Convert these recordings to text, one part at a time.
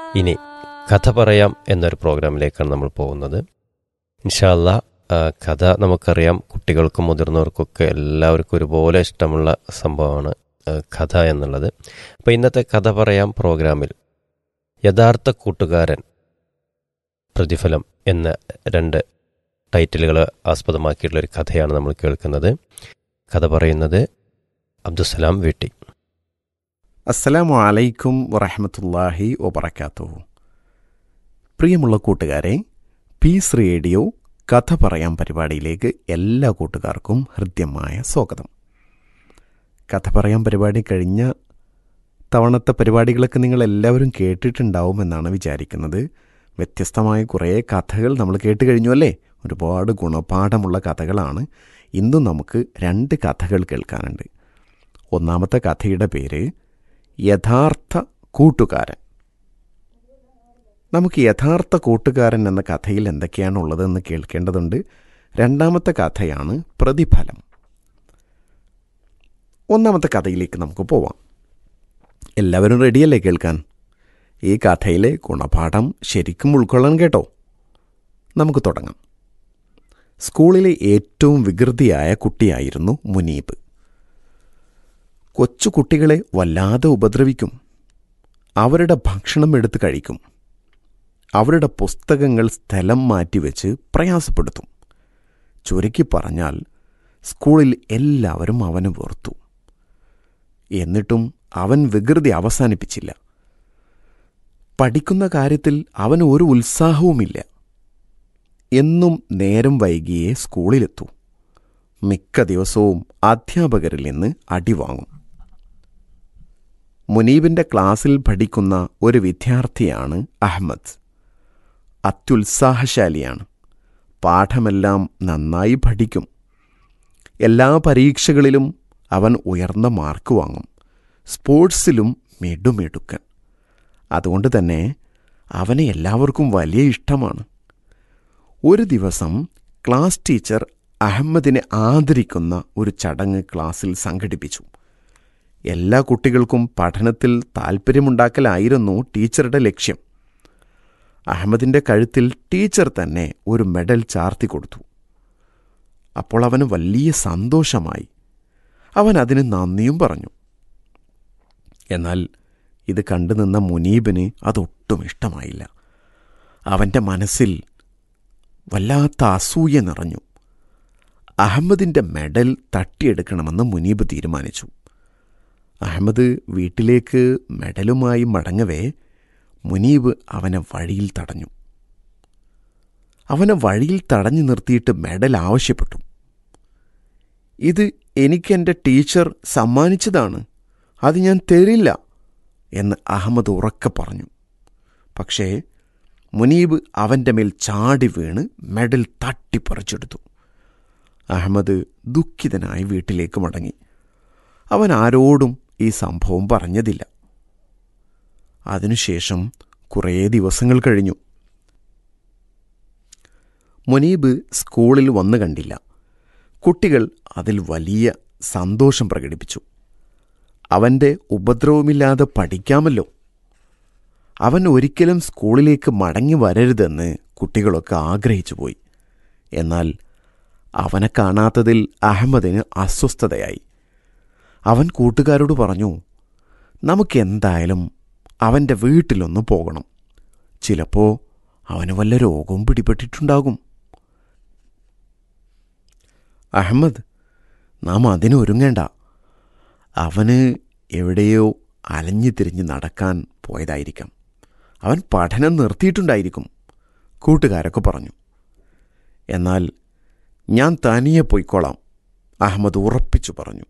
ഇനി കഥ പറയാം എന്നൊരു പ്രോഗ്രാമിലേക്കാണ് നമ്മൾ പോകുന്നത് ഇൻഷാല്ല കഥ നമുക്കറിയാം കുട്ടികൾക്കും മുതിർന്നവർക്കൊക്കെ എല്ലാവർക്കും ഒരുപോലെ ഇഷ്ടമുള്ള സംഭവമാണ് ആ, കഥ എന്നുള്ളത് അപ്പോൾ ഇന്നത്തെ കഥ പറയാം പ്രോഗ്രാമിൽ യഥാർത്ഥ കൂട്ടുകാരൻ പ്രതിഫലം എന്ന രണ്ട് ടൈറ്റിലുകൾ ആസ്പദമാക്കിയിട്ടുള്ള ഒരു കഥയാണ് നമ്മൾ കേൾക്കുന്നത് കഥ പറയുന്നത് അബ്ദുസലാം വീട്ടി അസ്സലാമു അലൈക്കും വറഹമത്തല്ലാഹി വബർക്കാത്തു പ്രിയമുള്ള കൂട്ടുകാരെ പീസ് റേഡിയോ കഥ പറയാം പരിപാടിയിലേക്ക് എല്ലാ കൂട്ടുകാർക്കും ഹൃദ്യമായ സ്വാഗതം കഥ പറയാം പരിപാടി കഴിഞ്ഞ തവണത്തെ പരിപാടികളൊക്കെ നിങ്ങൾ എല്ലാവരും കേട്ടിട്ടുണ്ടാവുമെന്നാണ് വിചാരിക്കുന്നത് വ്യത്യസ്തമായ കുറേ കഥകൾ നമ്മൾ കേട്ട് കഴിഞ്ഞു അല്ലേ ഒരുപാട് ഗുണപാഠമുള്ള കഥകളാണ് ഇന്നും നമുക്ക് രണ്ട് കഥകൾ കേൾക്കാനുണ്ട് ഒന്നാമത്തെ കഥയുടെ പേര് യഥാർത്ഥ കൂട്ടുകാരൻ നമുക്ക് യഥാർത്ഥ കൂട്ടുകാരൻ എന്ന കഥയിൽ എന്തൊക്കെയാണുള്ളതെന്ന് കേൾക്കേണ്ടതുണ്ട് രണ്ടാമത്തെ കഥയാണ് പ്രതിഫലം ഒന്നാമത്തെ കഥയിലേക്ക് നമുക്ക് പോവാം എല്ലാവരും റെഡിയല്ലേ കേൾക്കാൻ ഈ കഥയിലെ ഗുണപാഠം ശരിക്കും ഉൾക്കൊള്ളാൻ കേട്ടോ നമുക്ക് തുടങ്ങാം സ്കൂളിലെ ഏറ്റവും വികൃതിയായ കുട്ടിയായിരുന്നു മുനീബ് കൊച്ചു കുട്ടികളെ വല്ലാതെ ഉപദ്രവിക്കും അവരുടെ ഭക്ഷണം എടുത്ത് കഴിക്കും അവരുടെ പുസ്തകങ്ങൾ സ്ഥലം മാറ്റിവെച്ച് പ്രയാസപ്പെടുത്തും ചുരുക്കി പറഞ്ഞാൽ സ്കൂളിൽ എല്ലാവരും അവന് വെറുത്തു എന്നിട്ടും അവൻ വികൃതി അവസാനിപ്പിച്ചില്ല പഠിക്കുന്ന കാര്യത്തിൽ അവന് ഒരു ഉത്സാഹവുമില്ല എന്നും നേരം വൈകിയേ സ്കൂളിലെത്തൂ മിക്ക ദിവസവും അധ്യാപകരിൽ നിന്ന് അടിവാങ്ങും മുനീബിൻ്റെ ക്ലാസ്സിൽ പഠിക്കുന്ന ഒരു വിദ്യാർത്ഥിയാണ് അഹമ്മദ് അത്യുത്സാഹശാലിയാണ് പാഠമെല്ലാം നന്നായി പഠിക്കും എല്ലാ പരീക്ഷകളിലും അവൻ ഉയർന്ന മാർക്ക് വാങ്ങും സ്പോർട്സിലും മിടുമിടുക്കൻ അതുകൊണ്ട് തന്നെ അവനെ എല്ലാവർക്കും വലിയ ഇഷ്ടമാണ് ഒരു ദിവസം ക്ലാസ് ടീച്ചർ അഹമ്മദിനെ ആദരിക്കുന്ന ഒരു ചടങ്ങ് ക്ലാസ്സിൽ സംഘടിപ്പിച്ചു എല്ലാ കുട്ടികൾക്കും പഠനത്തിൽ താൽപ്പര്യമുണ്ടാക്കലായിരുന്നു ടീച്ചറുടെ ലക്ഷ്യം അഹമ്മദിൻ്റെ കഴുത്തിൽ ടീച്ചർ തന്നെ ഒരു മെഡൽ ചാർത്തി കൊടുത്തു അപ്പോൾ അവന് വലിയ സന്തോഷമായി അവൻ അതിന് നന്ദിയും പറഞ്ഞു എന്നാൽ ഇത് കണ്ടു നിന്ന മുനീബിന് അതൊട്ടും ഇഷ്ടമായില്ല അവൻ്റെ മനസ്സിൽ വല്ലാത്ത അസൂയ നിറഞ്ഞു അഹമ്മദിൻ്റെ മെഡൽ തട്ടിയെടുക്കണമെന്ന് മുനീബ് തീരുമാനിച്ചു അഹമ്മദ് വീട്ടിലേക്ക് മെഡലുമായി മടങ്ങവേ മുനീബ് അവനെ വഴിയിൽ തടഞ്ഞു അവനെ വഴിയിൽ തടഞ്ഞു നിർത്തിയിട്ട് മെഡൽ ആവശ്യപ്പെട്ടു ഇത് എനിക്കെൻ്റെ ടീച്ചർ സമ്മാനിച്ചതാണ് അത് ഞാൻ തരില്ല എന്ന് അഹമ്മദ് ഉറക്കെ പറഞ്ഞു പക്ഷേ മുനീബ് അവൻ്റെ മേൽ ചാടി വീണ് മെഡൽ തട്ടിപ്പറിച്ചെടുത്തു അഹമ്മദ് ദുഃഖിതനായി വീട്ടിലേക്ക് മടങ്ങി അവൻ ആരോടും ഈ സംഭവം പറഞ്ഞതില്ല അതിനുശേഷം കുറേ ദിവസങ്ങൾ കഴിഞ്ഞു മുനീബ് സ്കൂളിൽ വന്നു കണ്ടില്ല കുട്ടികൾ അതിൽ വലിയ സന്തോഷം പ്രകടിപ്പിച്ചു അവൻ്റെ ഉപദ്രവമില്ലാതെ പഠിക്കാമല്ലോ അവൻ ഒരിക്കലും സ്കൂളിലേക്ക് മടങ്ങി വരരുതെന്ന് കുട്ടികളൊക്കെ ആഗ്രഹിച്ചു പോയി എന്നാൽ അവനെ കാണാത്തതിൽ അഹമ്മദിന് അസ്വസ്ഥതയായി അവൻ കൂട്ടുകാരോട് പറഞ്ഞു നമുക്കെന്തായാലും അവൻ്റെ വീട്ടിലൊന്ന് പോകണം ചിലപ്പോൾ അവന് വല്ല രോഗവും പിടിപെട്ടിട്ടുണ്ടാകും അഹമ്മദ് നാം അതിനൊരുങ്ങേണ്ട അവന് എവിടെയോ അലഞ്ഞു തിരിഞ്ഞ് നടക്കാൻ പോയതായിരിക്കാം അവൻ പഠനം നിർത്തിയിട്ടുണ്ടായിരിക്കും കൂട്ടുകാരൊക്കെ പറഞ്ഞു എന്നാൽ ഞാൻ തനിയെ പോയിക്കോളാം അഹമ്മദ് ഉറപ്പിച്ചു പറഞ്ഞു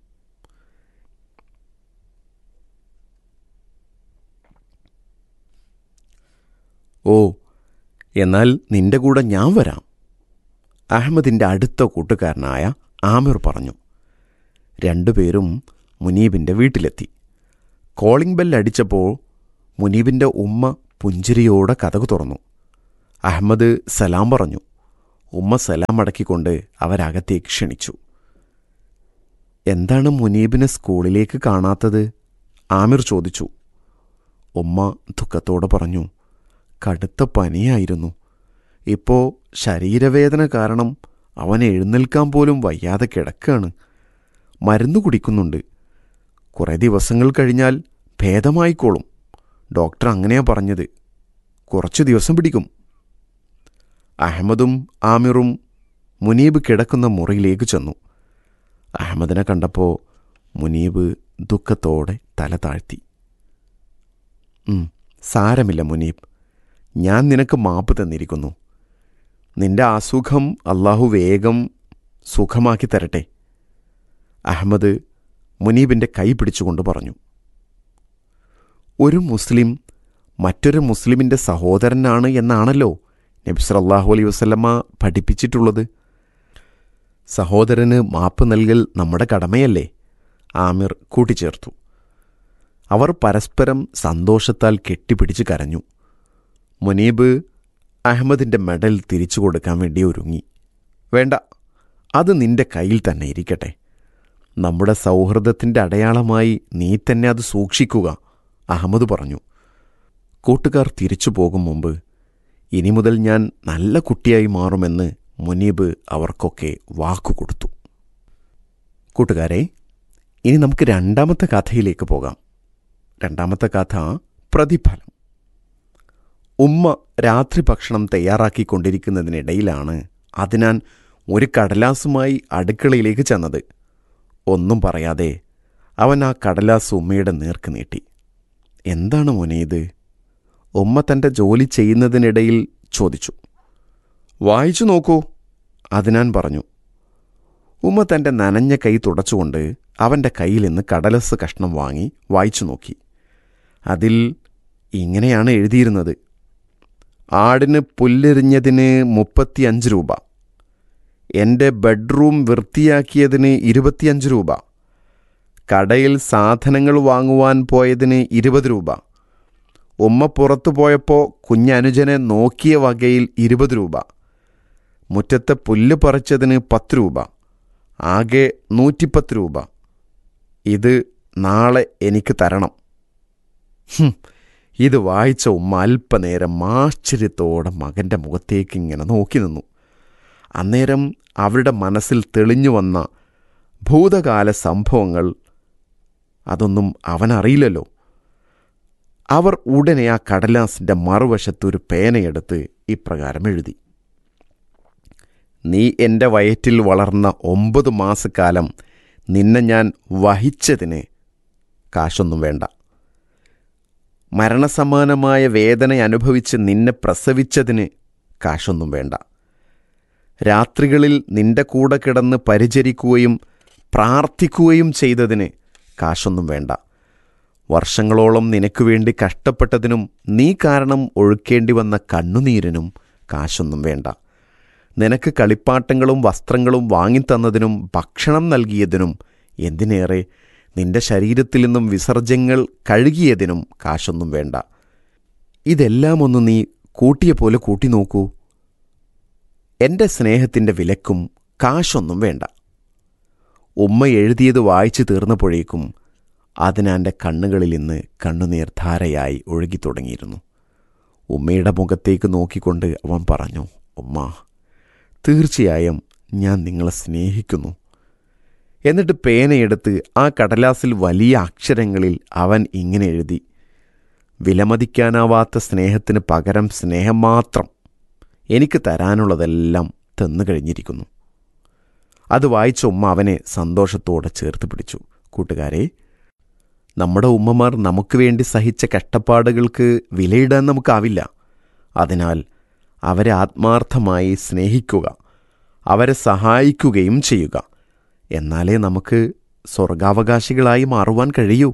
ഓ എന്നാൽ നിന്റെ കൂടെ ഞാൻ വരാം അഹമ്മദിൻ്റെ അടുത്ത കൂട്ടുകാരനായ ആമിർ പറഞ്ഞു രണ്ടുപേരും മുനീബിൻ്റെ വീട്ടിലെത്തി കോളിംഗ് ബെൽ അടിച്ചപ്പോൾ മുനീബിൻ്റെ ഉമ്മ പുഞ്ചിരിയോടെ കഥകു തുറന്നു അഹമ്മദ് സലാം പറഞ്ഞു ഉമ്മ സലാം അടക്കിക്കൊണ്ട് അവരകത്തേക്ക് ക്ഷണിച്ചു എന്താണ് മുനീബിനെ സ്കൂളിലേക്ക് കാണാത്തത് ആമിർ ചോദിച്ചു ഉമ്മ ദുഃഖത്തോടെ പറഞ്ഞു കടുത്ത പനിയായിരുന്നു ഇപ്പോൾ ശരീരവേദന കാരണം അവൻ എഴുന്നേൽക്കാൻ പോലും വയ്യാതെ കിടക്കുകയാണ് മരുന്ന് കുടിക്കുന്നുണ്ട് കുറേ ദിവസങ്ങൾ കഴിഞ്ഞാൽ ഭേദമായിക്കോളും ഡോക്ടർ അങ്ങനെയാ പറഞ്ഞത് കുറച്ച് ദിവസം പിടിക്കും അഹമ്മദും ആമിറും മുനീബ് കിടക്കുന്ന മുറിയിലേക്ക് ചെന്നു അഹമ്മദിനെ കണ്ടപ്പോൾ മുനീബ് ദുഃഖത്തോടെ തല താഴ്ത്തി "ഉം, സാരമില്ല മുനീബ് ഞാൻ നിനക്ക് മാപ്പ് തന്നിരിക്കുന്നു നിന്റെ അസുഖം അള്ളാഹു വേഗം സുഖമാക്കി തരട്ടെ അഹമ്മദ് മുനീബിൻ്റെ കൈ പിടിച്ചുകൊണ്ട് പറഞ്ഞു ഒരു മുസ്ലിം മറ്റൊരു മുസ്ലിമിൻ്റെ സഹോദരനാണ് എന്നാണല്ലോ നബി സല്ലല്ലാഹു അലൈഹി വസല്ലമ്മ പഠിപ്പിച്ചിട്ടുള്ളത് സഹോദരന് മാപ്പ് നൽകൽ നമ്മുടെ കടമയല്ലേ ആമിർ കൂട്ടിച്ചേർത്തു അവർ പരസ്പരം സന്തോഷത്താൽ കെട്ടിപ്പിടിച്ച് കരഞ്ഞു മുനീബ് അഹമ്മദിൻ്റെ മെഡൽ തിരിച്ചു കൊടുക്കാൻ വേണ്ടി ഒരുങ്ങി വേണ്ട അത് നിന്റെ കയ്യിൽ തന്നെ ഇരിക്കട്ടെ നമ്മുടെ സൗഹൃദത്തിൻ്റെ അടയാളമായി നീ തന്നെ അത് സൂക്ഷിക്കുക അഹമ്മദ് പറഞ്ഞു കൂട്ടുകാർ തിരിച്ചു പോകും മുമ്പ് ഇനി മുതൽ ഞാൻ നല്ല കുട്ടിയായി മാറുമെന്ന് മുനീബ് അവർക്കൊക്കെ വാക്കുകൊടുത്തു കൂട്ടുകാരെ ഇനി നമുക്ക് രണ്ടാമത്തെ കഥയിലേക്ക് പോകാം രണ്ടാമത്തെ കഥ പ്രതിഫലം ഉമ്മ രാത്രി ഭക്ഷണം തയ്യാറാക്കിക്കൊണ്ടിരിക്കുന്നതിനിടയിലാണ് അതിനാൻ ഒരു കടലാസുമായി അടുക്കളയിലേക്ക് ചെന്നത് ഒന്നും പറയാതെ അവൻ ആ കടലാസ് ഉമ്മയുടെ നേർക്ക് നീട്ടി എന്താണ് മോനെ ഇത് ഉമ്മ തൻ്റെ ജോലി ചെയ്യുന്നതിനിടയിൽ ചോദിച്ചു വായിച്ചു നോക്കൂ അതിനാൻ പറഞ്ഞു ഉമ്മ തൻ്റെ നനഞ്ഞ കൈ തുടച്ചുകൊണ്ട് അവൻ്റെ കയ്യിൽ നിന്ന് കടലസ് കഷ്ണം വാങ്ങി വായിച്ചു നോക്കി അതിൽ ഇങ്ങനെയാണ് എഴുതിയിരുന്നത് ആടിന് പുല്ലെറിഞ്ഞതിന് മുപ്പത്തിയഞ്ച് രൂപ എൻ്റെ ബെഡ്റൂം വൃത്തിയാക്കിയതിന് ഇരുപത്തിയഞ്ച് രൂപ കടയിൽ സാധനങ്ങൾ വാങ്ങുവാൻ പോയതിന് ഇരുപത് രൂപ ഉമ്മ പുറത്തു പോയപ്പോൾ കുഞ്ഞനുജനെ നോക്കിയ വകയിൽ ഇരുപത് രൂപ മുറ്റത്തെ പുല്ല് പറിച്ചതിന് പത്ത് രൂപ ആകെ നൂറ്റിപ്പത്ത് രൂപ ഇത് നാളെ എനിക്ക് തരണം ഹും, ഇത് വായിച്ച ഉമ്മ അല്പനേരം ആശ്ചര്യത്തോടെ മകൻ്റെ മുഖത്തേക്ക് ഇങ്ങനെ നോക്കി നിന്നു അന്നേരം അവരുടെ മനസ്സിൽ തെളിഞ്ഞു വന്ന ഭൂതകാല സംഭവങ്ങൾ അതൊന്നും അവനറിയില്ലല്ലോ അവർ ഉടനെ ആ കടലാസിൻ്റെ മറുവശത്ത് ഒരു പേനയെടുത്ത് ഇപ്രകാരം എഴുതി നീ എൻ്റെ വയറ്റിൽ വളർന്ന ഒമ്പത് മാസക്കാലം നിന്നെ ഞാൻ വഹിച്ചതിന് കാശൊന്നും വേണ്ട മരണസമാനമായ വേദന അനുഭവിച്ച് നിന്നെ പ്രസവിച്ചതിന് കാശൊന്നും വേണ്ട രാത്രികളിൽ നിന്റെ കൂടെ കിടന്ന് പരിചരിക്കുകയും പ്രാർത്ഥിക്കുകയും ചെയ്തതിന് കാശൊന്നും വേണ്ട വർഷങ്ങളോളം നിനക്ക് വേണ്ടി കഷ്ടപ്പെട്ടതിനും നീ കാരണം ഒഴുക്കേണ്ടി വന്ന കണ്ണുനീരിനും കാശൊന്നും വേണ്ട നിനക്ക് കളിപ്പാട്ടങ്ങളും വസ്ത്രങ്ങളും വാങ്ങിത്തന്നതിനും ഭക്ഷണം നൽകിയതിനും എന്തിനേറെ നിന്റെ ശരീരത്തിൽ നിന്നും വിസർജ്യങ്ങൾ കഴുകിയതിനും കാശൊന്നും വേണ്ട ഇതെല്ലാം ഒന്ന് നീ കൂട്ടിയ പോലെ കൂട്ടി നോക്കൂ എൻ്റെ സ്നേഹത്തിൻ്റെ വിലക്കും കാശൊന്നും വേണ്ട ഉമ്മ എഴുതിയത് വായിച്ചു തീർന്നപ്പോഴേക്കും അതിനാൻ്റെ കണ്ണുകളിൽ നിന്ന് കണ്ണുനീർ ധാരയായി ഒഴുകിത്തുടങ്ങിയിരുന്നു ഉമ്മയുടെ മുഖത്തേക്ക് നോക്കിക്കൊണ്ട് അവൻ പറഞ്ഞു ഉമ്മ തീർച്ചയായും ഞാൻ നിങ്ങളെ സ്നേഹിക്കുന്നു എന്നിട്ട് പേനയെടുത്ത് ആ കടലാസിൽ വലിയ അക്ഷരങ്ങളിൽ അവൻ ഇങ്ങനെ എഴുതി വിലമതിക്കാനാവാത്ത സ്നേഹത്തിന് പകരം സ്നേഹം മാത്രം എനിക്ക് തരാനുള്ളതെല്ലാം തന്നു കഴിഞ്ഞിരിക്കുന്നു അത് വായിച്ച ഉമ്മ അവനെ സന്തോഷത്തോടെ ചേർത്ത് പിടിച്ചു കൂട്ടുകാരെ നമ്മുടെ ഉമ്മമാർ നമുക്ക് വേണ്ടി സഹിച്ച കഷ്ടപ്പാടുകൾക്ക് വിലയിടാൻ നമുക്കാവില്ല അതിനാൽ അവരെ ആത്മാർത്ഥമായി സ്നേഹിക്കുക അവരെ സഹായിക്കുകയും ചെയ്യുക എന്നാലേ നമുക്ക് സ്വർഗാവകാശികളായി മാറുവാൻ കഴിയൂ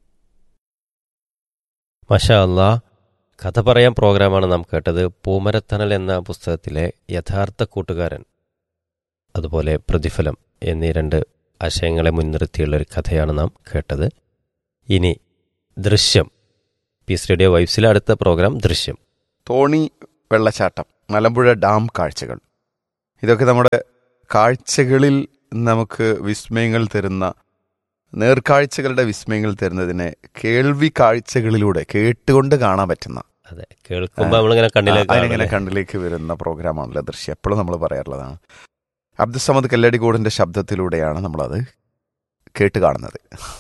മഷാ അല്ലാ കഥ പറയാൻ പ്രോഗ്രാമാണ് നാം കേട്ടത് പൂമരത്തണൽ എന്ന പുസ്തകത്തിലെ യഥാർത്ഥ കൂട്ടുകാരൻ അതുപോലെ പ്രതിഫലം എന്നീ രണ്ട് ആശയങ്ങളെ മുൻനിർത്തിയുള്ള ഒരു കഥയാണ് നാം കേട്ടത് ഇനി ദൃശ്യം പീസ് റേഡിയോ വൈബ്സിലെ അടുത്ത പ്രോഗ്രാം ദൃശ്യം തോണി വെള്ളച്ചാട്ടം മലമ്പുഴ ഡാം കാഴ്ചകൾ ഇതൊക്കെ നമ്മുടെ കാഴ്ചകളിൽ നമുക്ക് വിസ്മയങ്ങൾ തരുന്ന നേർക്കാഴ്ചകളുടെ വിസ്മയങ്ങൾ തരുന്നതിനെ കേൾവി കാഴ്ചകളിലൂടെ കേട്ടുകൊണ്ട് കാണാൻ പറ്റുന്ന അതെ കേൾക്കുമ്പോൾ നമ്മളിങ്ങനെ കണ്ണിലേക്ക് അതിനിങ്ങനെ കാണുമല്ലേ? കണ്ണിലേക്ക് വരുന്ന പ്രോഗ്രാമാണല്ലോ ദൃശ്യം എപ്പോഴും നമ്മൾ പറയാറുള്ളതാണ് അബ്ദുസമദ് കല്ലടിക്കോടിന്റെ ശബ്ദത്തിലൂടെയാണ് നമ്മളത് കേട്ട് കാണുന്നത്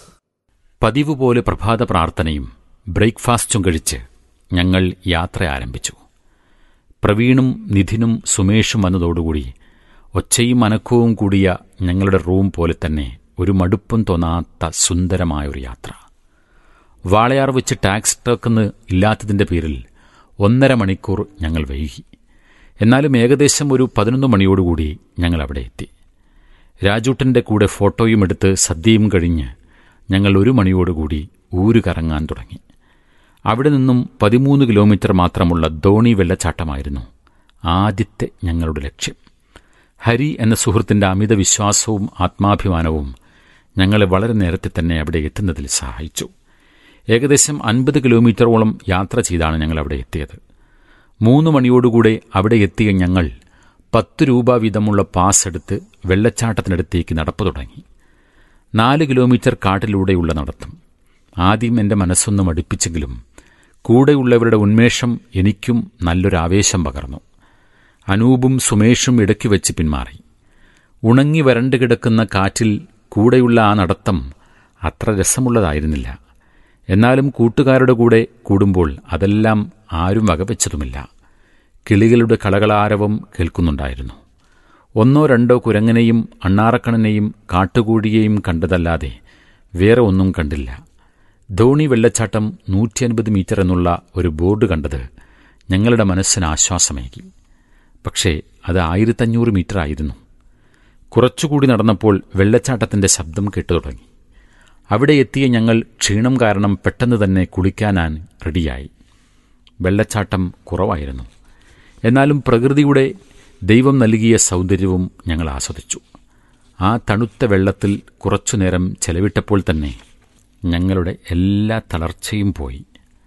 പതിവ് പോലെ പ്രഭാത പ്രാർത്ഥനയും ബ്രേക്ക്ഫാസ്റ്റും കഴിച്ച് ഞങ്ങൾ യാത്ര ആരംഭിച്ചു പ്രവീണും നിധിനും സുമേഷും വന്നതോടുകൂടി ഒച്ചയും അനക്കവും കൂടിയ ഞങ്ങളുടെ റൂം പോലെ തന്നെ ഒരു മടുപ്പും തോന്നാത്ത സുന്ദരമായൊരു യാത്ര വാളയാർ വെച്ച് ടാക്സ് ട്രക്കെന്ന് ഇല്ലാത്തതിന്റെ പേരിൽ ഒന്നര മണിക്കൂർ ഞങ്ങൾ വൈകി എന്നാലും ഏകദേശം ഒരു പതിനൊന്ന് മണിയോടുകൂടി ഞങ്ങൾ അവിടെ എത്തി രാജൂട്ടന്റെ കൂടെ ഫോട്ടോയും എടുത്ത് സദ്യയും കഴിഞ്ഞ് ഞങ്ങൾ ഒരു മണിയോടുകൂടി ഊര് കറങ്ങാൻ തുടങ്ങി അവിടെ നിന്നും പതിമൂന്ന് കിലോമീറ്റർ മാത്രമുള്ള ധോണി വെള്ളച്ചാട്ടമായിരുന്നു ആദ്യത്തെ ഞങ്ങളുടെ ലക്ഷ്യം ഹരി എന്ന സുഹൃത്തിന്റെ അമിത വിശ്വാസവും ആത്മാഭിമാനവും ഞങ്ങളെ വളരെ നേരത്തെ തന്നെ അവിടെ എത്തുന്നതിൽ സഹായിച്ചു ഏകദേശം അൻപത് കിലോമീറ്ററോളം യാത്ര ചെയ്താണ് ഞങ്ങൾ അവിടെ എത്തിയത് മൂന്ന് മണിയോടുകൂടെ അവിടെ എത്തിയ ഞങ്ങൾ പത്ത് രൂപ വീതമുള്ള പാസ് എടുത്ത് വെള്ളച്ചാട്ടത്തിനടുത്തേക്ക് നടപ്പ് തുടങ്ങി നാല് കിലോമീറ്റർ കാട്ടിലൂടെയുള്ള നടത്തം ആദ്യം എൻ്റെ മനസ്സൊന്ന് മടുപ്പിച്ചെങ്കിലും കൂടെയുള്ളവരുടെ ഉന്മേഷം എനിക്കും നല്ലൊരാവേശം പകർന്നു അനൂപും സുമേഷും ഇടയ്ക്ക് വെച്ച് പിന്മാറി ഉണങ്ങി വരണ്ടു കിടക്കുന്ന കാറ്റിൽ കൂടെയുള്ള ആ നടത്തം അത്ര രസമുള്ളതായിരുന്നില്ല എന്നാലും കൂട്ടുകാരുടെ കൂടെ കൂടുമ്പോൾ അതെല്ലാം ആരും വകവെച്ചതുമില്ല കിളികളുടെ കളകളാരവം കേൾക്കുന്നുണ്ടായിരുന്നു ഒന്നോ രണ്ടോ കുരങ്ങനെയും അണ്ണാറക്കണ്ണനെയും കാട്ടുകൂടിയെയും കണ്ടതല്ലാതെ വേറെ ഒന്നും കണ്ടില്ല ധോണി വെള്ളച്ചാട്ടം നൂറ്റി അൻപത് മീറ്റർ എന്നുള്ള ഒരു ബോർഡ് കണ്ടത് ഞങ്ങളുടെ മനസ്സിന് ആശ്വാസമേകി പക്ഷേ അത് ആയിരത്തഞ്ഞൂറ് മീറ്റർ ആയിരുന്നു കുറച്ചുകൂടി നടന്നപ്പോൾ വെള്ളച്ചാട്ടത്തിന്റെ ശബ്ദം കേട്ടു തുടങ്ങി അവിടെ എത്തിയ ഞങ്ങൾ ക്ഷീണം കാരണം പെട്ടെന്ന് തന്നെ കുളിക്കാനാൻ റെഡിയായി വെള്ളച്ചാട്ടം കുറവായിരുന്നു എന്നാലും പ്രകൃതിയുടെ ദൈവം നൽകിയ സൗന്ദര്യവും ഞങ്ങൾ ആസ്വദിച്ചു ആ തണുത്ത വെള്ളത്തിൽ കുറച്ചുനേരം ചെലവിട്ടപ്പോൾ തന്നെ ഞങ്ങളുടെ എല്ലാ തളർച്ചയും പോയി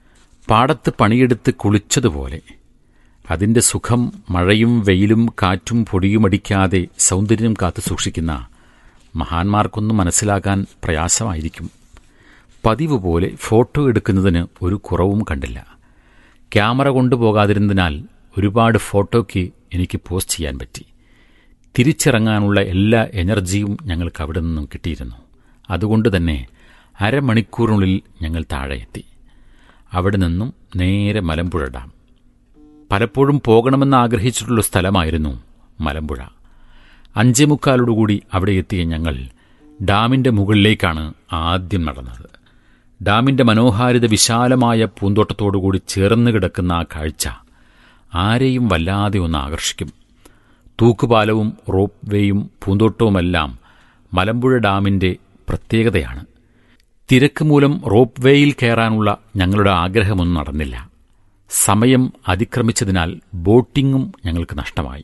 പാടത്ത് പണിയെടുത്ത് കുളിച്ചതുപോലെ അതിന്റെ സുഖം മഴയും വെയിലും കാറ്റും പൊടിയുമടിക്കാതെ സൗന്ദര്യം കാത്തു സൂക്ഷിക്കുന്ന മഹാന്മാർക്കൊന്നും മനസ്സിലാക്കാൻ പ്രയാസമായിരിക്കും പതിവ് പോലെ ഫോട്ടോ എടുക്കുന്നതിന് ഒരു കുറവും കണ്ടില്ല ക്യാമറ കൊണ്ടുപോകാതിരുന്നതിനാൽ ഒരുപാട് ഫോട്ടോയ്ക്ക് എനിക്ക് പോസ്റ്റ് ചെയ്യാൻ പറ്റി തിരിച്ചിറങ്ങാനുള്ള എല്ലാ എനർജിയും ഞങ്ങൾക്ക് അവിടെ നിന്നും കിട്ടിയിരുന്നു അതുകൊണ്ട് തന്നെ അരമണിക്കൂറിനുള്ളിൽ ഞങ്ങൾ താഴെ എത്തി അവിടെ നിന്നും നേരെ മലമ്പുഴ ഡാം പലപ്പോഴും പോകണമെന്ന് ആഗ്രഹിച്ചിട്ടുള്ള സ്ഥലമായിരുന്നു മലമ്പുഴ അഞ്ചേ മുക്കാലോടുകൂടി അവിടെ എത്തിയ ഞങ്ങൾ ഡാമിന്റെ മുകളിലേക്കാണ് ആദ്യം നടന്നത് ഡാമിന്റെ മനോഹാരിത വിശാലമായ പൂന്തോട്ടത്തോടുകൂടി ചേർന്ന് കിടക്കുന്ന ആ കാഴ്ച ആരെയും വല്ലാതെ ഒന്ന് ആകർഷിക്കും തൂക്കുപാലവും റോപ്പ് വേയും പൂന്തോട്ടവുമെല്ലാം മലമ്പുഴ ഡാമിന്റെ പ്രത്യേകതയാണ് തിരക്ക് മൂലം റോപ്പ് വേയിൽ കയറാനുള്ള ഞങ്ങളുടെ ആഗ്രഹമൊന്നും നടന്നില്ല സമയം അതിക്രമിച്ചതിനാൽ ബോട്ടിങ്ങും ഞങ്ങൾക്ക് നഷ്ടമായി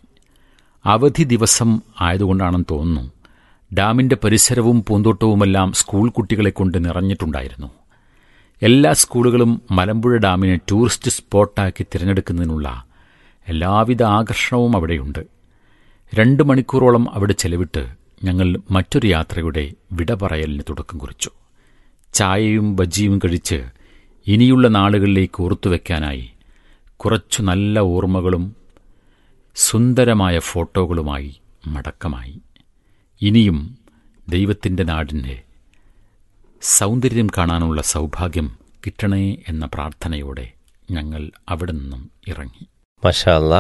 അവധി ദിവസം ആയതുകൊണ്ടാണെന്ന് തോന്നുന്നു ഡാമിന്റെ പരിസരവും പൂന്തോട്ടവുമെല്ലാം സ്കൂൾ കുട്ടികളെ കൊണ്ട് നിറഞ്ഞിട്ടുണ്ടായിരുന്നു എല്ലാ സ്കൂളുകളും മലമ്പുഴ ഡാമിനെ ടൂറിസ്റ്റ് സ്പോട്ടാക്കി തിരഞ്ഞെടുക്കുന്നതിനുള്ള എല്ലാവിധ ആകർഷണവും അവിടെയുണ്ട് രണ്ട് മണിക്കൂറോളം അവിടെ ചെലവിട്ട് ഞങ്ങൾ മറ്റൊരു യാത്രയുടെ വിട പറയലിന് തുടക്കം കുറിച്ചു ചായയും ബജ്ജിയും കഴിച്ച് ഇനിയുള്ള നാളുകളിലേക്ക് ഓർത്തുവെക്കാനായി കുറച്ചു നല്ല ഓർമ്മകളും സുന്ദരമായ ഫോട്ടോകളുമായി മടക്കമായി ഇനിയും ദൈവത്തിൻ്റെ നാടിൻ്റെ സൗന്ദര്യം കാണാനുള്ള സൗഭാഗ്യം കിട്ടണേ എന്ന പ്രാർത്ഥനയോടെ ഞങ്ങൾ അവിടെ നിന്നും ഇറങ്ങി മഷാല്ല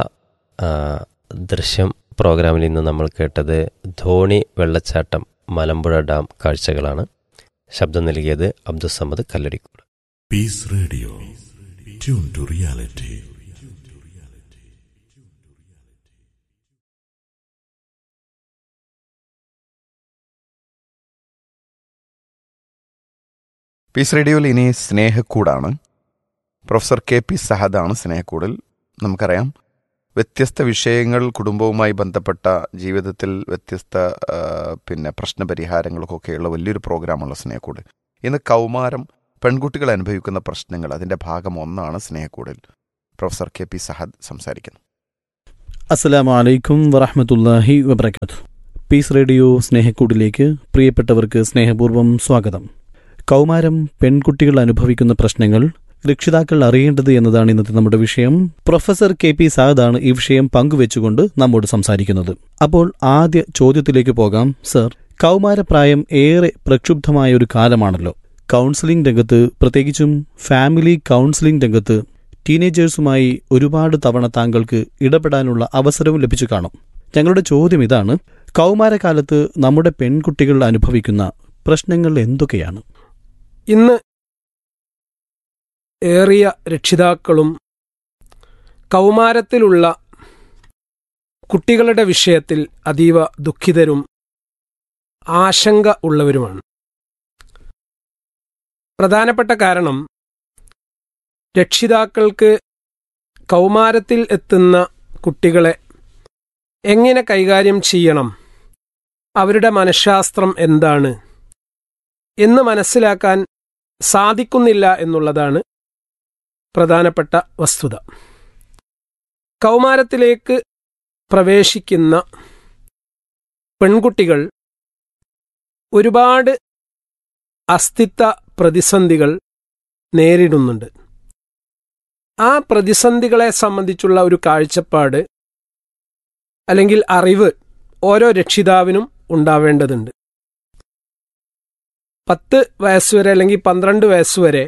ദൃശ്യം പ്രോഗ്രാമിൽ ഇന്ന് നമ്മൾ കേട്ടത് ധോണി വെള്ളച്ചാട്ടം മലമ്പുഴ ഡാം കാഴ്ചകളാണ് ശബ്ദം നൽകിയത് Abdussamad Kalladikode Peace Radio. Tune to reality. Peace റേഡിയോയിൽ ഇനി സ്നേഹക്കൂടാണ് പ്രൊഫസർ കെ പി സഹദാണ് സ്നേഹക്കൂടിൽ നമുക്കറിയാം വ്യത്യസ്ത വിഷയങ്ങൾ കുടുംബവുമായി ബന്ധപ്പെട്ട ജീവിതത്തിൽ വ്യത്യസ്ത ആ, പിന്നെ പ്രശ്നപരിഹാരങ്ങൾക്കൊക്കെയുള്ള വലിയൊരു പ്രോഗ്രാമുള്ള സ്നേഹക്കൂട് ഇന്ന് കൗമാരം പെൺകുട്ടികൾ അനുഭവിക്കുന്ന പ്രശ്നങ്ങൾ അതിൻ്റെ ഭാഗം ഒന്നാണ് സ്നേഹക്കൂടിൽ പ്രൊഫസർ കെ പി സഹദ് സംസാരിക്കുന്നു അസ്സലാമു അലൈക്കും വറഹമത്തല്ലാഹി വബർക്കാത്തു പീസ് റേഡിയോ സ്നേഹക്കൂടിലേക്ക് പ്രിയപ്പെട്ടവർക്ക് സ്നേഹപൂർവ്വം സ്വാഗതം കൗമാരം പെൺകുട്ടികൾ അനുഭവിക്കുന്ന പ്രശ്നങ്ങൾ രക്ഷിതാക്കൾ അറിയേണ്ടത് എന്നതാണ് ഇന്നത്തെ നമ്മുടെ വിഷയം പ്രൊഫസർ കെ പി സാദാണ് ഈ വിഷയം പങ്കുവെച്ചുകൊണ്ട് നമ്മോട് സംസാരിക്കുന്നത് അപ്പോൾ ആദ്യ ചോദ്യത്തിലേക്ക് പോകാം സർ കൗമാരപ്രായം ഏറെ പ്രക്ഷുബ്ധമായ ഒരു കാലമാണല്ലോ കൗൺസിലിംഗ് രംഗത്ത് പ്രത്യേകിച്ചും ഫാമിലി കൗൺസിലിംഗ് രംഗത്ത് ടീനേജേഴ്സുമായി ഒരുപാട് തവണ താങ്കൾക്ക് ഇടപെടാനുള്ള അവസരവും ലഭിച്ചു കാണും ഞങ്ങളുടെ ചോദ്യം ഇതാണ് കൗമാരകാലത്ത് നമ്മുടെ പെൺകുട്ടികൾ അനുഭവിക്കുന്ന പ്രശ്നങ്ങൾ എന്തൊക്കെയാണ് ഇന്ന് ഏറിയ രക്ഷിതാക്കളും കൗമാരത്തിലുള്ള കുട്ടികളുടെ വിഷയത്തിൽ അതീവ ദുഃഖിതരും ആശങ്ക ഉള്ളവരുമാണ് പ്രധാനപ്പെട്ട കാരണം രക്ഷിതാക്കൾക്ക് കൗമാരത്തിൽ എത്തുന്ന കുട്ടികളെ എങ്ങനെ കൈകാര്യം ചെയ്യണം അവരുടെ മനഃശാസ്ത്രം എന്താണ് എന്ന് മനസ്സിലാക്കാൻ സാധിക്കുന്നില്ല എന്നുള്ളതാണ് പ്രധാനപ്പെട്ട വസ്തുത കൗമാരത്തിലേക്ക് പ്രവേശിക്കുന്ന പെൺകുട്ടികൾ ഒരുപാട് അസ്തിത്വ പ്രതിസന്ധികൾ നേരിടുന്നുണ്ട് ആ പ്രതിസന്ധികളെ സംബന്ധിച്ചുള്ള ഒരു കാഴ്ചപ്പാട് അല്ലെങ്കിൽ അറിവ് ഓരോ രക്ഷിതാവിനും ഉണ്ടാവേണ്ടതുണ്ട് പത്ത് വയസ്സുവരെ അല്ലെങ്കിൽ പന്ത്രണ്ട് വയസ്സുവരെ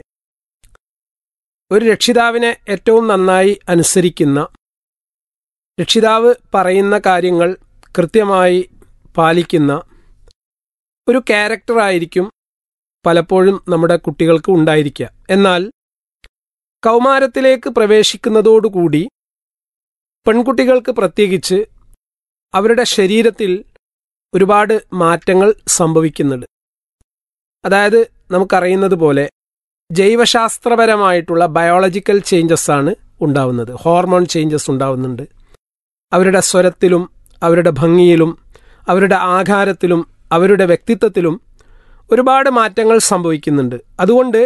ഒരു രക്ഷിതാവിനെ ഏറ്റവും നന്നായി അനുസരിക്കുന്ന രക്ഷിതാവ് പറയുന്ന കാര്യങ്ങൾ കൃത്യമായി പാലിക്കുന്ന ഒരു ക്യാരക്ടറായിരിക്കും പലപ്പോഴും നമ്മുടെ കുട്ടികൾക്ക് ഉണ്ടായിരിക്കുക എന്നാൽ കൗമാരത്തിലേക്ക് പ്രവേശിക്കുന്നതോടുകൂടി പെൺകുട്ടികൾക്ക് പ്രത്യേകിച്ച് അവരുടെ ശരീരത്തിൽ ഒരുപാട് മാറ്റങ്ങൾ സംഭവിക്കുന്നുണ്ട് അതായത് നമുക്കറിയുന്നത് പോലെ ജൈവശാസ്ത്രപരമായിട്ടുള്ള ബയോളജിക്കൽ ചേഞ്ചസ് ആണ് ഉണ്ടാവുന്നത് ഹോർമോൺ ചേഞ്ചസ് ഉണ്ടാവുന്നുണ്ട് അവരുടെ സ്വരത്തിലും അവരുടെ ഭംഗിയിലും അവരുടെ ആകാരത്തിലും അവരുടെ വ്യക്തിത്വത്തിലും ഒരുപാട് മാറ്റങ്ങൾ സംഭവിക്കുന്നുണ്ട് അതുകൊണ്ട്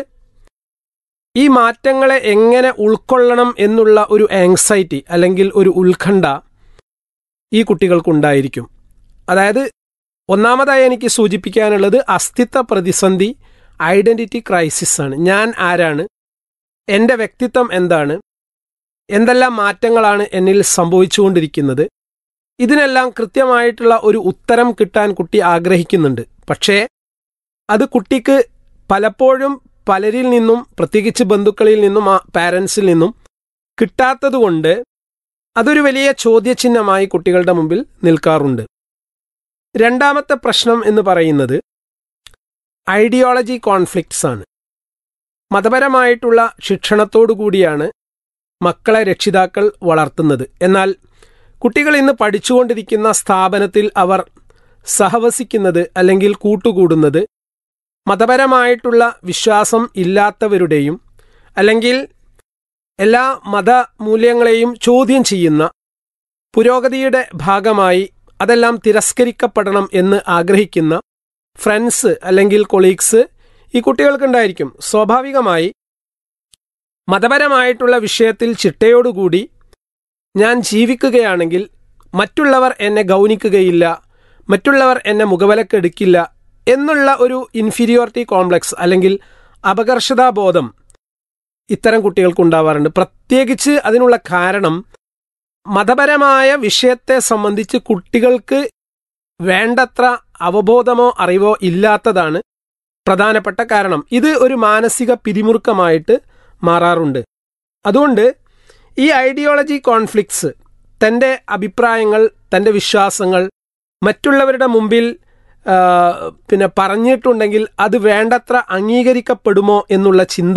ഈ മാറ്റങ്ങളെ എങ്ങനെ ഉൾക്കൊള്ളണം എന്നുള്ള ഒരു ആങ്സൈറ്റി അല്ലെങ്കിൽ ഒരു ഉത്കണ്ഠ ഈ കുട്ടികൾക്കുണ്ടായിരിക്കും അതായത് ഒന്നാമതായി എനിക്ക് സൂചിപ്പിക്കാനുള്ളത് അസ്തിത്വ പ്രതിസന്ധി ഐഡന്റിറ്റി ക്രൈസിസ് ആണ് ഞാൻ ആരാണ് എൻ്റെ വ്യക്തിത്വം എന്താണ് എന്തെല്ലാം മാറ്റങ്ങളാണ് എന്നിൽ സംഭവിച്ചുകൊണ്ടിരിക്കുന്നത് ഇതിനെല്ലാം കൃത്യമായിട്ടുള്ള ഒരു ഉത്തരം കിട്ടാൻ കുട്ടി ആഗ്രഹിക്കുന്നുണ്ട് പക്ഷേ അത് കുട്ടിക്ക് പലപ്പോഴും പലരിൽ നിന്നും പ്രത്യേകിച്ച് ബന്ധുക്കളിൽ നിന്നും പാരൻസിൽ നിന്നും കിട്ടാത്തതുകൊണ്ട് അതൊരു വലിയ ചോദ്യചിഹ്നമായി കുട്ടികളുടെ മുമ്പിൽ നിൽക്കാറുണ്ട് രണ്ടാമത്തെ പ്രശ്നം എന്ന് പറയുന്നത് ഐഡിയോളജി കോൺഫ്ലിക്ട്സ് ആണ് മതപരമായിട്ടുള്ള ശിക്ഷണത്തോടു കൂടിയാണ് മക്കളെ രക്ഷിതാക്കൾ വളർത്തുന്നത് എന്നാൽ കുട്ടികൾ ഇന്ന് പഠിച്ചുകൊണ്ടിരിക്കുന്ന സ്ഥാപനത്തിൽ അവർ സഹവസിക്കുന്നത് അല്ലെങ്കിൽ കൂട്ടുകൂടുന്നത് മതപരമായിട്ടുള്ള വിശ്വാസം ഇല്ലാത്തവരുടെയും അല്ലെങ്കിൽ എല്ലാ മതമൂല്യങ്ങളെയും ചോദ്യം ചെയ്യുന്ന പുരോഗതിയുടെ ഭാഗമായി അതെല്ലാം തിരസ്കരിക്കപ്പെടണം എന്ന് ആഗ്രഹിക്കുന്ന ഫ്രണ്ട്സ് അല്ലെങ്കിൽ കൊളീഗ്സ് ഈ കുട്ടികൾക്കുണ്ടായിരിക്കും സ്വാഭാവികമായി മതപരമായിട്ടുള്ള വിഷയത്തിൽ ചിട്ടയോടുകൂടി ഞാൻ ജീവിക്കുകയാണെങ്കിൽ മറ്റുള്ളവർ എന്നെ ഗൗനിക്കുകയില്ല മറ്റുള്ളവർ എന്നെ മുഖവിലക്കെടുക്കില്ല എന്നുള്ള ഒരു ഇൻഫീരിയോറിറ്റി കോംപ്ലക്സ് അല്ലെങ്കിൽ അപകർഷതാബോധം ഇത്തരം കുട്ടികൾക്കുണ്ടാവാറുണ്ട് പ്രത്യേകിച്ച് അതിനുള്ള കാരണം മതപരമായ വിഷയത്തെ സംബന്ധിച്ച് കുട്ടികൾക്ക് വേണ്ടത്ര അവബോധമോ അറിവോ ഇല്ലാത്തതാണ് പ്രധാനപ്പെട്ട കാരണം ഇത് ഒരു മാനസിക പിരിമുറുക്കമായിട്ട് മാറാറുണ്ട് അതുകൊണ്ട് ഈ ഐഡിയോളജി കോൺഫ്ലിക്ട്സ് തൻ്റെ അഭിപ്രായങ്ങൾ തൻ്റെ വിശ്വാസങ്ങൾ മറ്റുള്ളവരുടെ മുമ്പിൽ ആ, പിന്നെ പറഞ്ഞിട്ടുണ്ടെങ്കിൽ അത് വേണ്ടത്ര അംഗീകരിക്കപ്പെടുമോ എന്നുള്ള ചിന്ത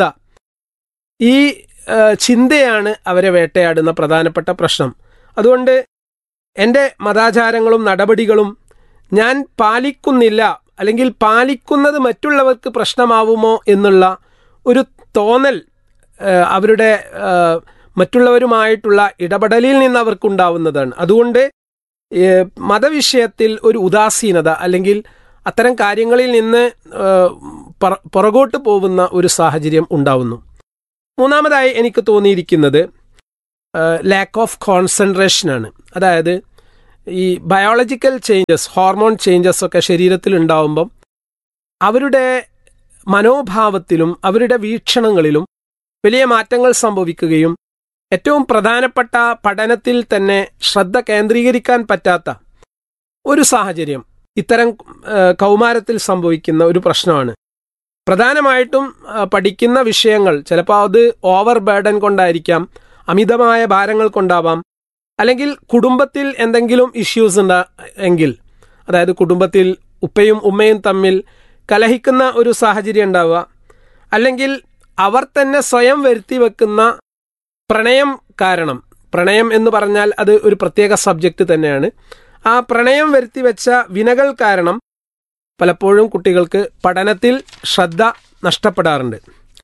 ഈ ആ, ചിന്തയാണ് അവരെ വേട്ടയാടുന്ന പ്രധാനപ്പെട്ട പ്രശ്നം അതുകൊണ്ട് എൻ്റെ മതാചാരങ്ങളും നടപടികളും ഞാൻ പാലിക്കുന്നില്ല അല്ലെങ്കിൽ പാലിക്കുന്നത് മറ്റുള്ളവർക്ക് പ്രശ്നമാവുമോ എന്നുള്ള ഒരു തോന്നൽ ആ, അവരുടെ ആ, മറ്റുള്ളവരുമായിട്ടുള്ള ഇടപെടലിൽ നിന്ന് അവർക്കുണ്ടാവുന്നതാണ് അതുകൊണ്ട് ഏ, മതവിഷയത്തിൽ ഒരു ഉദാസീനത അല്ലെങ്കിൽ അത്തരം കാര്യങ്ങളിൽ നിന്ന് ആ, പറ- പുറകോട്ട് പോകുന്ന ഒരു സാഹചര്യം ഉണ്ടാവുന്നു മൂന്നാമതായി എനിക്ക് തോന്നിയിരിക്കുന്നത് ലാക്ക് ഓഫ് കോൺസെൻട്രേഷൻ ആണ് അതായത് ഈ ബയോളജിക്കൽ ചേഞ്ചസ് ഹോർമോൺ ചേഞ്ചസ് ഒക്കെ ശരീരത്തിൽ ഉണ്ടാവുമ്പം അവരുടെ മനോഭാവത്തിലും അവരുടെ വീക്ഷണങ്ങളിലും വലിയ മാറ്റങ്ങൾ സംഭവിക്കുകയും ഏറ്റവും പ്രധാനപ്പെട്ട പഠനത്തിൽ തന്നെ ശ്രദ്ധ കേന്ദ്രീകരിക്കാൻ പറ്റാത്ത ഒരു സാഹചര്യം ഇത്തരം ആ, കൗമാരത്തിൽ സംഭവിക്കുന്ന ഒരു പ്രശ്നമാണ് പ്രധാനമായിട്ടും ആ, പഠിക്കുന്ന വിഷയങ്ങൾ ചിലപ്പോൾ അത് ഓവർ ബേർഡൻ കൊണ്ടായിരിക്കാം അമിതമായ ഭാരങ്ങൾ കൊണ്ടാവാം അല്ലെങ്കിൽ കുടുംബത്തിൽ എന്തെങ്കിലും ഇഷ്യൂസ് ഉണ്ട് എങ്കിൽ അതായത് കുടുംബത്തിൽ ഉപ്പയും ഉമ്മയും തമ്മിൽ കലഹിക്കുന്ന ഒരു സാഹചര്യം ഉണ്ടാവുക അല്ലെങ്കിൽ അവർ തന്നെ സ്വയം വരുത്തി വെക്കുന്ന പ്രണയം കാരണം പ്രണയം എന്ന് പറഞ്ഞാൽ അത് ഒരു പ്രത്യേക സബ്ജക്റ്റ് തന്നെയാണ് ആ പ്രണയം വരുത്തി വെച്ച വിനകൾ കാരണം പലപ്പോഴും കുട്ടികൾക്ക് പഠനത്തിൽ ശ്രദ്ധ നഷ്ടപ്പെടാറുണ്ട്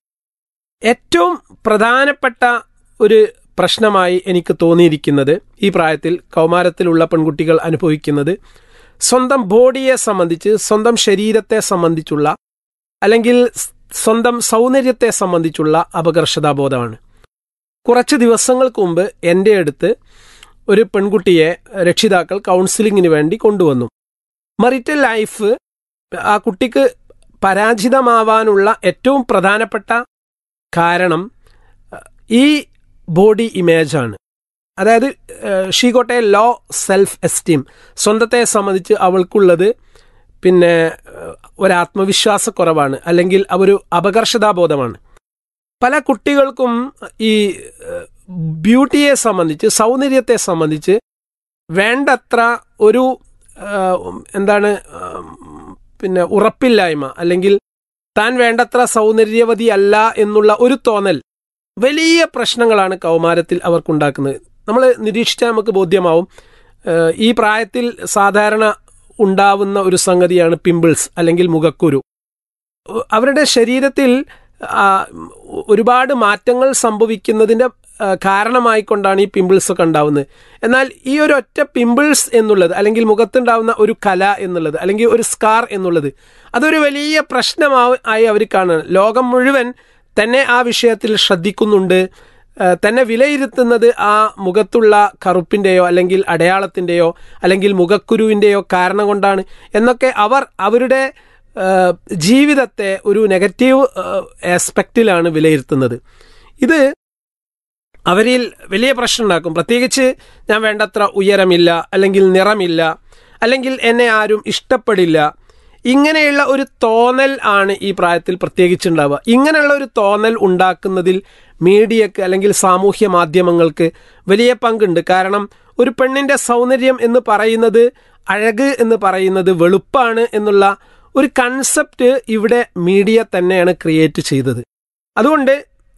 ഏറ്റവും പ്രധാനപ്പെട്ട ഒരു പ്രശ്നമായി എനിക്ക് തോന്നിയിരിക്കുന്നത് ഈ പ്രായത്തിൽ കൗമാരത്തിലുള്ള പെൺകുട്ടികൾ അനുഭവിക്കുന്നത് സ്വന്തം ബോഡിയെ സംബന്ധിച്ച് സ്വന്തം ശരീരത്തെ സംബന്ധിച്ചുള്ള അല്ലെങ്കിൽ സ് സ്വന്തം സൗന്ദര്യത്തെ സംബന്ധിച്ചുള്ള അപകർഷതാബോധമാണ് കുറച്ച് ദിവസങ്ങൾക്ക് മുമ്പ് എൻ്റെ അടുത്ത് ഒരു പെൺകുട്ടിയെ രക്ഷിതാക്കൾ കൗൺസിലിങ്ങിന് വേണ്ടി കൊണ്ടുവന്നു മറിറ്റൽ ലൈഫ് ആ കുട്ടിക്ക് പരാജിതമാവാനുള്ള ഏറ്റവും പ്രധാനപ്പെട്ട കാരണം അഹ്, ഈ ബോഡി ഇമേജാണ് അതായത് she got a low self esteem സ്വന്തത്തെ സംബന്ധിച്ച് അവൾക്കുള്ളത് പിന്നെ ഏഹ്, ഒരാത്മവിശ്വാസക്കുറവാണ് അല്ലെങ്കിൽ ഒരു അപകർഷതാബോധമാണ് പല കുട്ടികൾക്കും ഈ ഏഹ്, ബ്യൂട്ടിയെ സംബന്ധിച്ച് സൗന്ദര്യത്തെ സംബന്ധിച്ച് വേണ്ടത്ര ഒരു ഏഹ്, എന്താണ് ഏഹ്, പിന്നെ ഉറപ്പില്ലായ്മ അല്ലെങ്കിൽ താൻ വേണ്ടത്ര സൗന്ദര്യവതി അല്ല എന്നുള്ള ഒരു തോന്നൽ വലിയ പ്രശ്നങ്ങളാണ് കൗമാരത്തിൽ അവർക്കുണ്ടാക്കുന്നത് നമ്മൾ നിരീക്ഷിച്ചാൽ നമുക്ക് ബോധ്യമാവും ഏഹ്, ഈ പ്രായത്തിൽ സാധാരണ ഉണ്ടാവുന്ന ഒരു സംഗതിയാണ് പിമ്പിൾസ് അല്ലെങ്കിൽ മുഖക്കുരു ഉ- അവരുടെ ശരീരത്തിൽ ആ, ഒരുപാട് മാറ്റങ്ങൾ സംഭവിക്കുന്നതിൻ്റെ ആ, കാരണമായിക്കൊണ്ടാണ് ഈ പിമ്പിൾസ് ഒക്കെ ഉണ്ടാവുന്നത് എന്നാൽ ഈ ഒരു ഒറ്റ പിമ്പിൾസ് എന്നുള്ളത് അല്ലെങ്കിൽ മുഖത്തുണ്ടാവുന്ന ഒരു കല എന്നുള്ളത് അല്ലെങ്കിൽ ഒരു സ്കാർ എന്നുള്ളത് അതൊരു വലിയ പ്രശ്നമാ- ആയി അവർ കാണുകയാണ് ലോകം മുഴുവൻ തന്നെ ആ വിഷയത്തിൽ ശ്രദ്ധിക്കുന്നുണ്ട് ആ, തന്നെ വിലയിരുത്തുന്നത് ആ മുഖത്തുള്ള കറുപ്പിൻ്റെയോ അല്ലെങ്കിൽ അടയാളത്തിൻ്റെയോ അല്ലെങ്കിൽ മുഖക്കുരുവിൻ്റെയോ കാരണം കൊണ്ടാണ് എന്നൊക്കെ അവർ അവരുടെ ആ, ജീവിതത്തെ ഒരു നെഗറ്റീവ് ആസ്പെക്റ്റിലാണ് വിലയിരുത്തുന്നത് ഇത് അവരിൽ വലിയ പ്രശ്നം ഉണ്ടാക്കും പ്രത്യേകിച്ച് ഞാൻ വേണ്ടത്ര ഉയരമില്ല അല്ലെങ്കിൽ നിറമില്ല അല്ലെങ്കിൽ എന്നെ ആരും ഇഷ്ടപ്പെടില്ല ഇങ്ങനെയുള്ള ഒരു തോന്നൽ ആണ് ഈ പ്രായത്തിൽ പ്രത്യേകിച്ചുണ്ടാവുക ഇങ്ങനെയുള്ള ഒരു തോന്നൽ ഉണ്ടാക്കുന്നതിൽ മീഡിയക്ക് അല്ലെങ്കിൽ സാമൂഹ്യ മാധ്യമങ്ങൾക്ക് വലിയ പങ്കുണ്ട് കാരണം ഒരു പെണ്ണിൻ്റെ സൗന്ദര്യം എന്ന് പറയുന്നത് അഴക് എന്ന് പറയുന്നത് വെളുപ്പാണ് എന്നുള്ള ഒരു കൺസെപ്റ്റ് ഇവിടെ മീഡിയ തന്നെയാണ് ക്രിയേറ്റ് ചെയ്തത് അതുകൊണ്ട്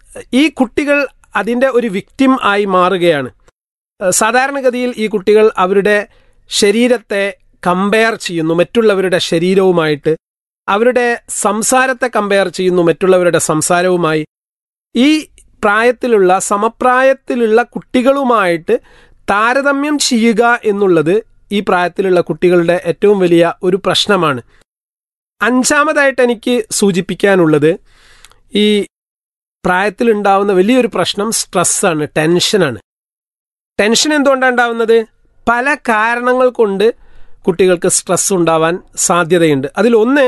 ഈ കുട്ടികൾ അതിൻ്റെ ഒരു വിക്റ്റിം ആയി മാറുകയാണ് ഏഹ് സാധാരണഗതിയിൽ ഈ കുട്ടികൾ അവരുടെ ശരീരത്തെ കമ്പയർ ചെയ്യുന്നു മറ്റുള്ളവരുടെ ശരീരവുമായിട്ട് അവരുടെ സംസാരത്തെ കമ്പയർ ചെയ്യുന്നു മറ്റുള്ളവരുടെ സംസാരവുമായി ഈ പ്രായത്തിലുള്ള സമപ്രായത്തിലുള്ള കുട്ടികളുമായിട്ട് താരതമ്യം ചെയ്യുക എന്നുള്ളത് ഈ പ്രായത്തിലുള്ള കുട്ടികളുടെ ഏറ്റവും വലിയ ഒരു പ്രശ്നമാണ് അഞ്ചാമതായിട്ട് എനിക്ക് സൂചിപ്പിക്കാനുള്ളത് ഈ പ്രായത്തിലുണ്ടാവുന്ന വലിയൊരു പ്രശ്നം സ്ട്രെസ്സാണ് ടെൻഷനാണ് ടെൻഷൻ എന്തുകൊണ്ടാണ് ഉണ്ടാവുന്നത് പല കാരണങ്ങൾ കൊണ്ട് കുട്ടികൾക്ക് സ്ട്രെസ് ഉണ്ടാവാൻ സാധ്യതയുണ്ട് അതിലൊന്ന്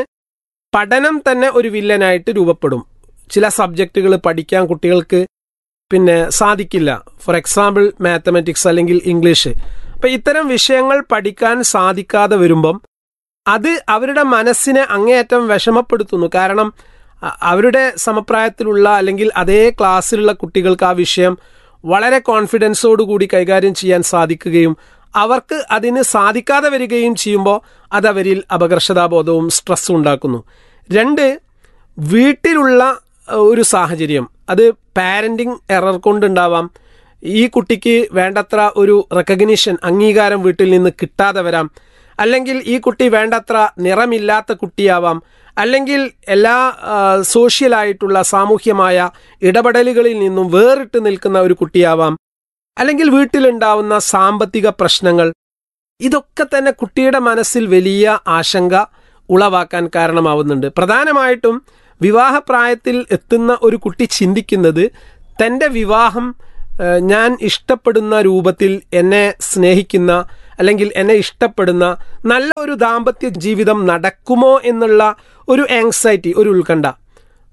പഠനം തന്നെ ഒരു വില്ലനായിട്ട് രൂപപ്പെടും ചില സബ്ജക്റ്റുകൾ പഠിക്കാൻ കുട്ടികൾക്ക് പിന്നെ സാധിക്കില്ല ഫോർ എക്സാമ്പിൾ മാത്തമാറ്റിക്സ് അല്ലെങ്കിൽ ഇംഗ്ലീഷ് അപ്പം ഇത്തരം വിഷയങ്ങൾ പഠിക്കാൻ സാധിക്കാതെ വരുമ്പം അത് അവരുടെ മനസ്സിനെ അങ്ങേയറ്റം വിഷമപ്പെടുത്തുന്നു കാരണം അ- അവരുടെ സമപ്രായത്തിലുള്ള അല്ലെങ്കിൽ അതേ ക്ലാസ്സിലുള്ള കുട്ടികൾക്ക് ആ വിഷയം വളരെ കോൺഫിഡൻസോടുകൂടി കൈകാര്യം ചെയ്യാൻ സാധിക്കുകയും അവർക്ക് അതിന് സാധിക്കാതെ വരികയും ചെയ്യുമ്പോൾ അതവരിൽ അപകർഷതാബോധവും സ്ട്രെസ്സും ഉണ്ടാക്കുന്നു രണ്ട് വീട്ടിലുള്ള അഹ്, ഒരു സാഹചര്യം അത് പാരൻറ്റിങ് എറർ കൊണ്ടുണ്ടാവാം ഈ കുട്ടിക്ക് വേണ്ടത്ര ഒരു റെക്കഗ്നിഷൻ അംഗീകാരം വീട്ടിൽ നിന്ന് കിട്ടാതെ വരാം അല്ലെങ്കിൽ ഈ കുട്ടി വേണ്ടത്ര നിറമില്ലാത്ത കുട്ടിയാവാം അല്ലെങ്കിൽ എല്ലാ ആ, സോഷ്യലായിട്ടുള്ള സാമൂഹ്യമായ ഇടപെടലുകളിൽ നിന്നും വേറിട്ട് നിൽക്കുന്ന ഒരു കുട്ടിയാവാം അല്ലെങ്കിൽ വീട്ടിലുണ്ടാവുന്ന സാമ്പത്തിക പ്രശ്നങ്ങൾ ഇതൊക്കെ തന്നെ കുട്ടിയുടെ മനസ്സിൽ വലിയ ആശങ്ക ഉളവാക്കാൻ കാരണമാവുന്നുണ്ട് പ്രധാനമായിട്ടും വിവാഹപ്രായത്തിൽ എത്തുന്ന ഒരു കുട്ടി ചിന്തിക്കുന്നത് തൻ്റെ വിവാഹം ഏഹ്, ഞാൻ ഇഷ്ടപ്പെടുന്ന രൂപത്തിൽ എന്നെ സ്നേഹിക്കുന്ന അല്ലെങ്കിൽ എന്നെ ഇഷ്ടപ്പെടുന്ന നല്ല ഒരു ദാമ്പത്യ ജീവിതം നടക്കുമോ എന്നുള്ള ഒരു ആങ്സൈറ്റി ഒരു ഉത്കണ്ഠ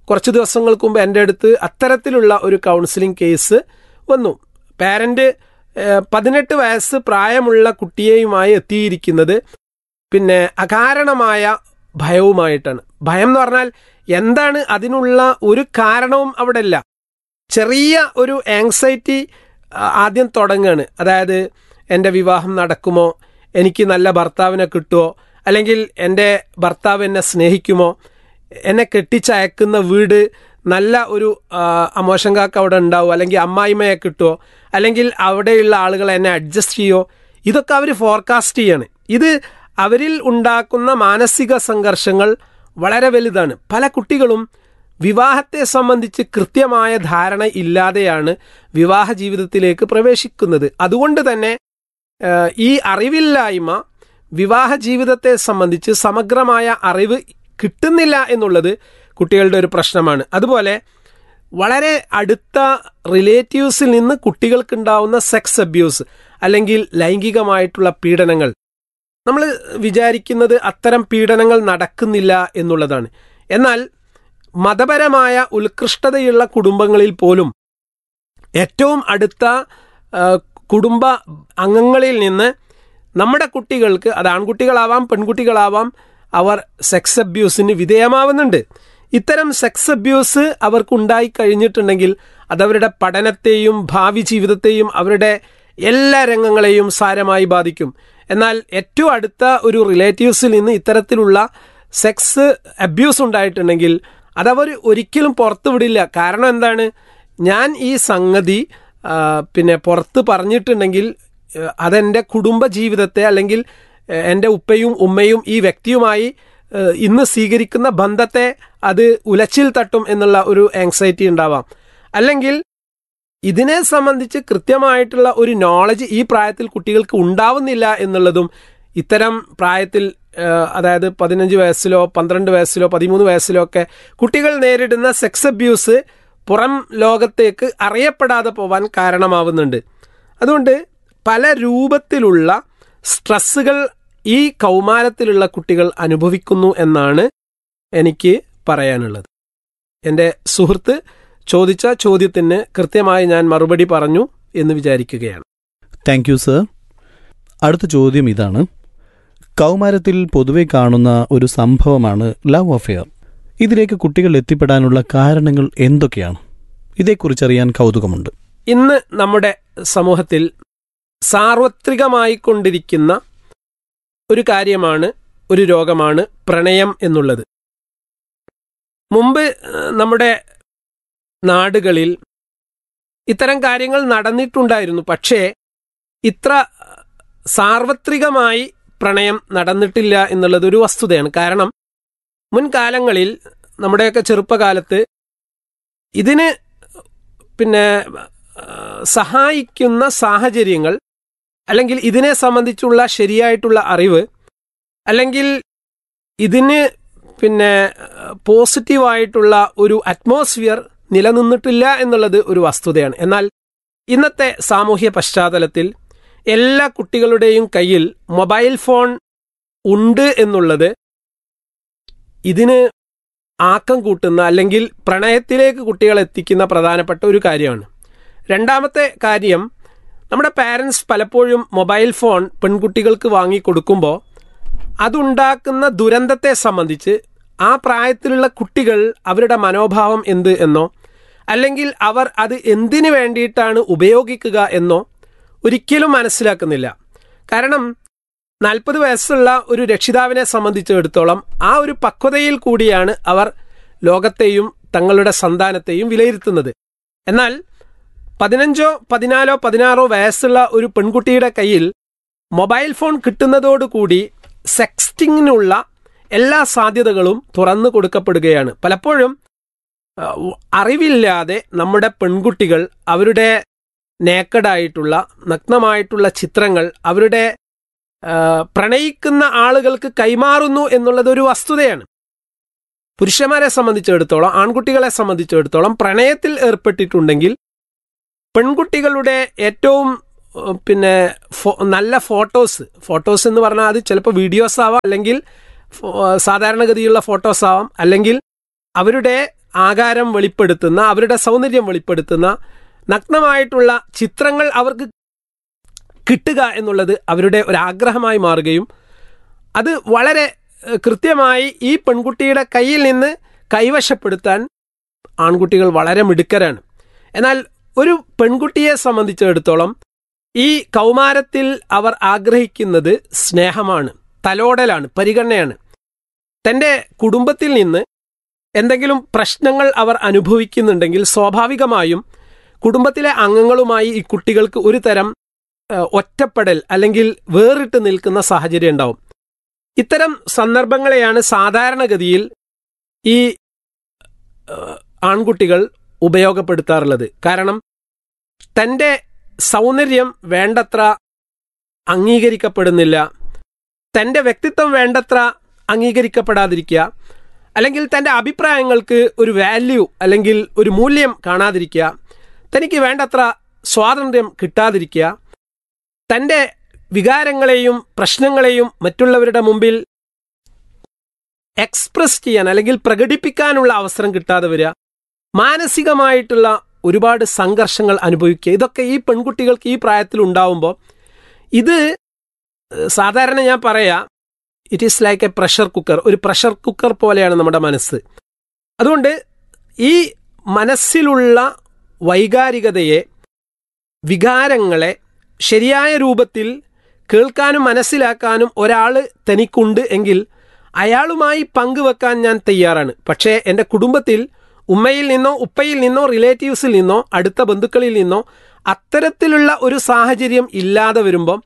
കുറച്ച് ദിവസങ്ങൾക്ക് മുമ്പ് എൻ്റെ അടുത്ത് അത്തരത്തിലുള്ള ഒരു കൗൺസിലിംഗ് കേസ് വന്നു പാരൻ്റ് പതിനെട്ട് വയസ്സ് പ്രായമുള്ള കുട്ടിയെയുമായി എത്തിയിരിക്കുന്നത് പിന്നെ അകാരണമായ ഭയവുമായിട്ടാണ് ഭയം എന്ന് പറഞ്ഞാൽ എന്താണ് അതിനുള്ള ഒരു കാരണവും അവിടെ ഇല്ല ചെറിയ ഒരു ആങ്സൈറ്റി ആദ്യം തുടങ്ങുകയാണ് അതായത് എൻ്റെ വിവാഹം നടക്കുമോ എനിക്ക് നല്ല ഭർത്താവിനെ കിട്ടുമോ അല്ലെങ്കിൽ എൻ്റെ ഭർത്താവ് എന്നെ സ്നേഹിക്കുമോ എന്നെ കെട്ടിച്ചയക്കുന്ന വീട് നല്ല ഒരു അമോഷൻ കാക്ക അവിടെ ഉണ്ടാവുമോ അല്ലെങ്കിൽ അമ്മായിമ്മയെ കിട്ടുമോ അല്ലെങ്കിൽ അവിടെയുള്ള ആളുകൾ എന്നെ അഡ്ജസ്റ്റ് ചെയ്യുമോ ഇതൊക്കെ അവർ ഫോർകാസ്റ്റ് ചെയ്യാണ് ഇത് അവരിൽ ഉണ്ടാക്കുന്ന മാനസിക സംഘർഷങ്ങൾ വളരെ വലുതാണ് പല കുട്ടികളും വിവാഹത്തെ സംബന്ധിച്ച് കൃത്യമായ ധാരണ ഇല്ലാതെയാണ് വിവാഹ ജീവിതത്തിലേക്ക് പ്രവേശിക്കുന്നത് അതുകൊണ്ട് തന്നെ ഈ അറിവില്ലായ്മ വിവാഹ ജീവിതത്തെ സംബന്ധിച്ച് സമഗ്രമായ അറിവ് കിട്ടുന്നില്ല എന്നുള്ളത് കുട്ടികളുടെ ഒരു പ്രശ്നമാണ് അതുപോലെ വളരെ അടുത്ത റിലേറ്റീവ്സിൽ നിന്ന് കുട്ടികൾക്കുണ്ടാവുന്ന സെക്സ് അബ്യൂസ് അല്ലെങ്കിൽ ലൈംഗികമായിട്ടുള്ള പീഡനങ്ങൾ നമ്മൾ വിചാരിക്കുന്നത് അത്തരം പീഡനങ്ങൾ നടക്കുന്നില്ല എന്നുള്ളതാണ് എന്നാൽ മതപരമായ ഉത്കൃഷ്ടതയുള്ള കുടുംബങ്ങളിൽ പോലും ഏറ്റവും അടുത്ത കുടുംബ അംഗങ്ങളിൽ നിന്ന് നമ്മുടെ കുട്ടികൾക്ക് അത് ആൺകുട്ടികളാവാം പെൺകുട്ടികളാവാം അവർ സെക്സ് അബ്യൂസിന് വിധേയമാവുന്നുണ്ട് ഇത്തരം സെക്സ് അബ്യൂസ് അവർക്കുണ്ടായി കഴിഞ്ഞിട്ടുണ്ടെങ്കിൽ അതവരുടെ പഠനത്തെയും ഭാവി ജീവിതത്തെയും അവരുടെ എല്ലാ രംഗങ്ങളെയും സാരമായി ബാധിക്കും എന്നാൽ ഏറ്റവും അടുത്ത ഒരു റിലേറ്റീവ്സിൽ നിന്ന് ഇത്തരത്തിലുള്ള സെക്സ് അബ്യൂസ് ഉണ്ടായിട്ടുണ്ടെങ്കിൽ അതവർ ഒരിക്കലും പുറത്തു വിടില്ല കാരണം എന്താണ് ഞാൻ ഈ സംഗതി പിന്നെ പുറത്ത് പറഞ്ഞിട്ടുണ്ടെങ്കിൽ അതെൻ്റെ കുടുംബ ജീവിതത്തെ അല്ലെങ്കിൽ എൻ്റെ ഉപ്പയും ഉമ്മയും ഈ വ്യക്തിയുമായി ഇന്ന് സ്വീകരിക്കുന്ന ബന്ധത്തെ അത് ഉലച്ചിൽ തട്ടും എന്നുള്ള ഒരു ആങ്സൈറ്റി ഉണ്ടാവാം അല്ലെങ്കിൽ ഇതിനെ സംബന്ധിച്ച് കൃത്യമായിട്ടുള്ള ഒരു നോളജ് ഈ പ്രായത്തിൽ കുട്ടികൾക്ക് ഉണ്ടാവുന്നില്ല എന്നുള്ളതും ഇത്തരം പ്രായത്തിൽ അതായത് പതിനഞ്ച് വയസ്സിലോ പന്ത്രണ്ട് വയസ്സിലോ പതിമൂന്ന് വയസ്സിലോ ഒക്കെ കുട്ടികൾ നേരിടുന്ന സെക്സ് അബ്യൂസ് പുറം ലോകത്തേക്ക് അറിയപ്പെടാതെ പോവാൻ കാരണമാവുന്നുണ്ട് അതുകൊണ്ട് പല രൂപത്തിലുള്ള സ്ട്രെസ്സുകൾ ഈ കൗമാരത്തിലുള്ള കുട്ടികൾ അനുഭവിക്കുന്നു എന്നാണ് എനിക്ക് പറയാനുള്ളത് എൻ്റെ സുഹൃത്ത് ചോദിച്ച ചോദ്യത്തിന് കൃത്യമായി ഞാൻ മറുപടി പറഞ്ഞു എന്ന് വിചാരിക്കുകയാണ് താങ്ക് യു സർ അടുത്ത ചോദ്യം ഇതാണ് കൗമാരത്തിൽ പൊതുവെ കാണുന്ന ഒരു സംഭവമാണ് ലവ് അഫെയർ ഇതിലേക്ക് കുട്ടികൾ എത്തിപ്പെടാനുള്ള കാരണങ്ങൾ എന്തൊക്കെയാണ് ഇതേക്കുറിച്ചറിയാൻ കൗതുകമുണ്ട് ഇന്ന് നമ്മുടെ സമൂഹത്തിൽ സാർവത്രികമായി കൊണ്ടിരിക്കുന്ന ഒരു കാര്യമാണ് ഒരു രോഗമാണ് പ്രണയം എന്നുള്ളത് മുമ്പ് നമ്മുടെ നാടുകളിൽ ഇത്തരം കാര്യങ്ങൾ നടന്നിട്ടുണ്ടായിരുന്നു പക്ഷേ ഇത്ര സാർവത്രികമായി പ്രണയം നടന്നിട്ടില്ല എന്നുള്ളത് ഒരു വസ്തുതയാണ് കാരണം മുൻകാലങ്ങളിൽ നമ്മുടെയൊക്കെ ചെറുപ്പകാലത്ത് ഇതിന് പിന്നെ സഹായിക്കുന്ന സാഹചര്യങ്ങൾ അല്ലെങ്കിൽ ഇതിനെ സംബന്ധിച്ചുള്ള ശരിയായിട്ടുള്ള അറിവ് അല്ലെങ്കിൽ ഇതിന് പിന്നെ പോസിറ്റീവായിട്ടുള്ള ഒരു അറ്റ്മോസ്ഫിയർ നിലനിന്നിട്ടില്ല എന്നുള്ളത് ഒരു വസ്തുതയാണ് എന്നാൽ ഇന്നത്തെ സാമൂഹ്യ പശ്ചാത്തലത്തിൽ എല്ലാ കുട്ടികളുടെയും കയ്യിൽ മൊബൈൽ ഫോൺ ഉണ്ട് എന്നുള്ളത് ഇതിന് ആക്കം കൂട്ടുന്ന അല്ലെങ്കിൽ പ്രണയത്തിലേക്ക് കുട്ടികളെ എത്തിക്കുന്ന പ്രധാനപ്പെട്ട ഒരു കാര്യമാണ് രണ്ടാമത്തെ കാര്യം നമ്മുടെ പാരൻസ് പലപ്പോഴും മൊബൈൽ ഫോൺ പെൺകുട്ടികൾക്ക് വാങ്ങിക്കൊടുക്കുമ്പോൾ അതുണ്ടാക്കുന്ന ദുരന്തത്തെ സംബന്ധിച്ച് ആ പ്രായത്തിലുള്ള കുട്ടികൾ അവരുടെ മനോഭാവം എന്ത് എന്നോ അല്ലെങ്കിൽ അവർ അത് എന്തിനു വേണ്ടിയിട്ടാണ് ഉപയോഗിക്കുക എന്നോ ഒരിക്കലും മനസ്സിലാക്കുന്നില്ല കാരണം നാൽപ്പത് വയസ്സുള്ള ഒരു രക്ഷിതാവിനെ സംബന്ധിച്ചിടത്തോളം ആ ഒരു പക്വതയിൽ കൂടിയാണ് അവർ ലോകത്തെയും തങ്ങളുടെ സന്താനത്തെയും വിലയിരുത്തുന്നത് എന്നാൽ പതിനഞ്ചോ പതിനാലോ പതിനാറോ വയസ്സുള്ള ഒരു പെൺകുട്ടിയുടെ കയ്യിൽ മൊബൈൽ ഫോൺ കിട്ടുന്നതോടുകൂടി സെക്സ്റ്റിങ്ങിനുള്ള എല്ലാ സാധ്യതകളും തുറന്നു കൊടുക്കപ്പെടുകയാണ് പലപ്പോഴും അറിവില്ലാതെ നമ്മുടെ പെൺകുട്ടികൾ അവരുടെ നേക്കഡായിട്ടുള്ള നഗ്നമായിട്ടുള്ള ചിത്രങ്ങൾ അവരുടെ പ്രണയിക്കുന്ന ആളുകൾക്ക് കൈമാറുന്നു എന്നുള്ളത് ഒരു വസ്തുതയാണ് പുരുഷന്മാരെ സംബന്ധിച്ചിടത്തോളം ആൺകുട്ടികളെ സംബന്ധിച്ചിടത്തോളം പ്രണയത്തിൽ ഏർപ്പെട്ടിട്ടുണ്ടെങ്കിൽ പെൺകുട്ടികളുടെ ഏറ്റവും പിന്നെ നല്ല ഫോട്ടോസ് ഫോട്ടോസ് എന്ന് പറഞ്ഞാൽ അത് ചിലപ്പോൾ വീഡിയോസ് ആവാം അല്ലെങ്കിൽ സാധാരണഗതിയുള്ള ഫോട്ടോസ് ആവാം അല്ലെങ്കിൽ അവരുടെ ആകാരം വെളിപ്പെടുത്തുന്ന അവരുടെ സൗന്ദര്യം വെളിപ്പെടുത്തുന്ന നഗ്നമായിട്ടുള്ള ചിത്രങ്ങൾ അവർക്ക് കിട്ടുക എന്നുള്ളത് അവരുടെ ഒരു ആഗ്രഹമായി മാറുകയും അത് വളരെ ഏഹ്, കൃത്യമായി ഈ പെൺകുട്ടിയുടെ കയ്യിൽ നിന്ന് കൈവശപ്പെടുത്താൻ ആൺകുട്ടികൾ വളരെ മിടുക്കരാണ് എന്നാൽ ഒരു പെൺകുട്ടിയെ സംബന്ധിച്ചിടത്തോളം ഈ കൗമാരത്തിൽ അവർ ആഗ്രഹിക്കുന്നത് സ്നേഹമാണ് തലോടലാണ് പരിഗണനയാണ് തൻ്റെ കുടുംബത്തിൽ നിന്ന് എന്തെങ്കിലും പ്രശ്നങ്ങൾ അവർ അനുഭവിക്കുന്നുണ്ടെങ്കിൽ സ്വാഭാവികമായും കുടുംബത്തിലെ അംഗങ്ങളുമായി ഈ കുട്ടികൾക്ക് ഒരു തരം ഏഹ്, ഒറ്റപ്പെടൽ അല്ലെങ്കിൽ വേറിട്ട് നിൽക്കുന്ന സാഹചര്യം ഉണ്ടാവും ഇത്തരം സന്ദർഭങ്ങളെയാണ് സാധാരണഗതിയിൽ ഈ ഏഹ്, ആൺകുട്ടികൾ ഉപയോഗപ്പെടുത്താറുള്ളത് കാരണം തൻ്റെ സൗന്ദര്യം വേണ്ടത്ര അംഗീകരിക്കപ്പെടുന്നില്ല തൻ്റെ വ്യക്തിത്വം വേണ്ടത്ര അംഗീകരിക്കപ്പെടാതിരിക്കുക അല്ലെങ്കിൽ തൻ്റെ അഭിപ്രായങ്ങൾക്ക് ഒരു വാല്യൂ അല്ലെങ്കിൽ ഒരു മൂല്യം കാണാതിരിക്കുക തനിക്ക് വേണ്ടത്ര സ്വാതന്ത്ര്യം കിട്ടാതിരിക്കുക തൻ്റെ വികാരങ്ങളെയും പ്രശ്നങ്ങളെയും മറ്റുള്ളവരുടെ മുമ്പിൽ എക്സ്പ്രസ് ചെയ്യാൻ അല്ലെങ്കിൽ പ്രകടിപ്പിക്കാനുള്ള അവസരം കിട്ടാതെ വരിക മാനസികമായിട്ടുള്ള ഒരുപാട് സംഘർഷങ്ങൾ അനുഭവിക്കുക ഇതൊക്കെ ഈ പെൺകുട്ടികൾക്ക് ഈ പ്രായത്തിൽ ഉണ്ടാവുമ്പോൾ ഇത് ഏഹ്, സാധാരണ ഞാൻ പറയാ it is like a pressure cooker ഒരു പ്രഷർ കുക്കർ പോലെയാണ് നമ്മുടെ മനസ്സ് അതുകൊണ്ട് ഈ മനസ്സിലുള്ള വൈകാരികതയെ വികാരങ്ങളെ ശരിയായ രൂപത്തിൽ കേൾക്കാനും മനസ്സിലാക്കാനും ഒരാൾ തനിക്കുണ്ട് എങ്കിൽ അയാളുമായി പങ്കുവെക്കാൻ ഞാൻ തയ്യാറാണ് പക്ഷേ എൻ്റെ കുടുംബത്തിൽ ഉമ്മയിൽ നിന്നോ ഉപ്പയിൽ നിന്നോ റിലേറ്റീവ്സിൽ നിന്നോ അടുത്ത ബന്ധുക്കളിൽ നിന്നോ അത്തരത്തിലുള്ള ഒരു സാഹചര്യം ഇല്ലാതെ വരുമ്പം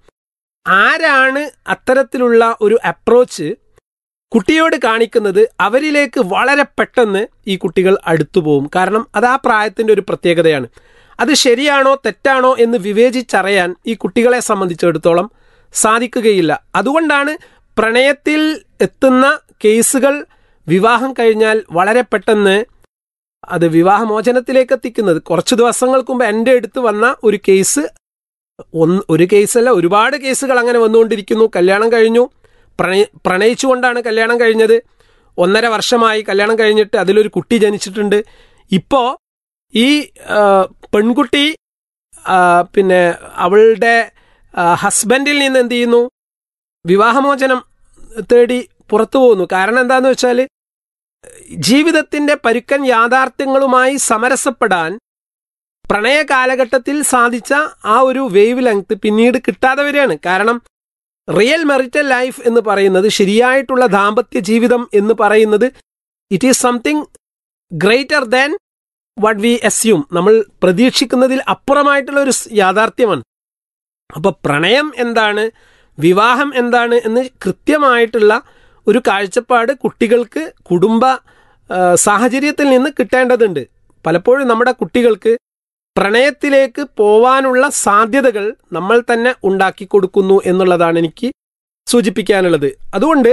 ആരാണ് അത്തരത്തിലുള്ള ഒരു അപ്രോച്ച് കുട്ടിയോട് കാണിക്കുന്നത് അവരിലേക്ക് വളരെ പെട്ടെന്ന് ഈ കുട്ടികൾ അടുത്തു പോകും കാരണം അത് ആ പ്രായത്തിൻ്റെ ഒരു പ്രത്യേകതയാണ് അത് ശരിയാണോ തെറ്റാണോ എന്ന് വിവേചിച്ചറിയാൻ ഈ കുട്ടികളെ സംബന്ധിച്ചിടത്തോളം സാധിക്കുകയില്ല അതുകൊണ്ടാണ് പ്രണയത്തിൽ എത്തുന്ന കേസുകൾ വിവാഹം കഴിഞ്ഞാൽ വളരെ പെട്ടെന്ന് അത് വിവാഹമോചനത്തിലേക്ക് എത്തിക്കുന്നത് കുറച്ച് ദിവസങ്ങൾക്ക് മുമ്പ് എൻ്റെ അടുത്ത് വന്ന ഒരു കേസ് ഒന്ന് ഒരു കേസല്ല ഒരുപാട് കേസുകൾ അങ്ങനെ വന്നുകൊണ്ടിരിക്കുന്നു കല്യാണം കഴിഞ്ഞു പ്രണയ പ്രണയിച്ചുകൊണ്ടാണ് കല്യാണം കഴിഞ്ഞത് ഒന്നര വർഷമായി കല്യാണം കഴിഞ്ഞിട്ട് അതിലൊരു കുട്ടി ജനിച്ചിട്ടുണ്ട് ഇപ്പോൾ ഈ ആ, പെൺകുട്ടി ആ, പിന്നെ അവളുടെ ആ, ഹസ്ബൻഡിൽ നിന്ന് എന്ത് ചെയ്യുന്നു വിവാഹമോചനം തേടി പുറത്തു പോകുന്നു കാരണം എന്താന്ന് വെച്ചാൽ ജീവിതത്തിന്റെ പരുക്കൻ യാഥാർത്ഥ്യങ്ങളുമായി സമരസപ്പെടാൻ പ്രണയ കാലഘട്ടത്തിൽ സാധിച്ച ആ ഒരു വേവ് ലെങ്ത് പിന്നീട് കിട്ടാതെ വരികയാണ് കാരണം റിയൽ മെറിറ്റൽ ലൈഫ് എന്ന് പറയുന്നത് ശരിയായിട്ടുള്ള ദാമ്പത്യ ജീവിതം എന്ന് പറയുന്നത് it is something greater than what we assume നമ്മൾ പ്രതീക്ഷിക്കുന്നതിൽ അപ്പുറമായിട്ടുള്ള ഒരു സ് യാഥാർത്ഥ്യമാണ് അപ്പോൾ പ്രണയം എന്താണ് വിവാഹം എന്താണ് എന്ന് കൃത്യമായിട്ടുള്ള ഒരു കാഴ്ചപ്പാട് കുട്ടികൾക്ക് കുടുംബ ആ, സാഹചര്യത്തിൽ നിന്ന് കിട്ടേണ്ടതുണ്ട് പലപ്പോഴും നമ്മുടെ കുട്ടികൾക്ക് പ്രണയത്തിലേക്ക് പോവാനുള്ള സാധ്യതകൾ നമ്മൾ തന്നെ ഉണ്ടാക്കി കൊടുക്കുന്നു എന്നുള്ളതാണ് എനിക്ക് സൂചിപ്പിക്കാനുള്ളത് അതുകൊണ്ട്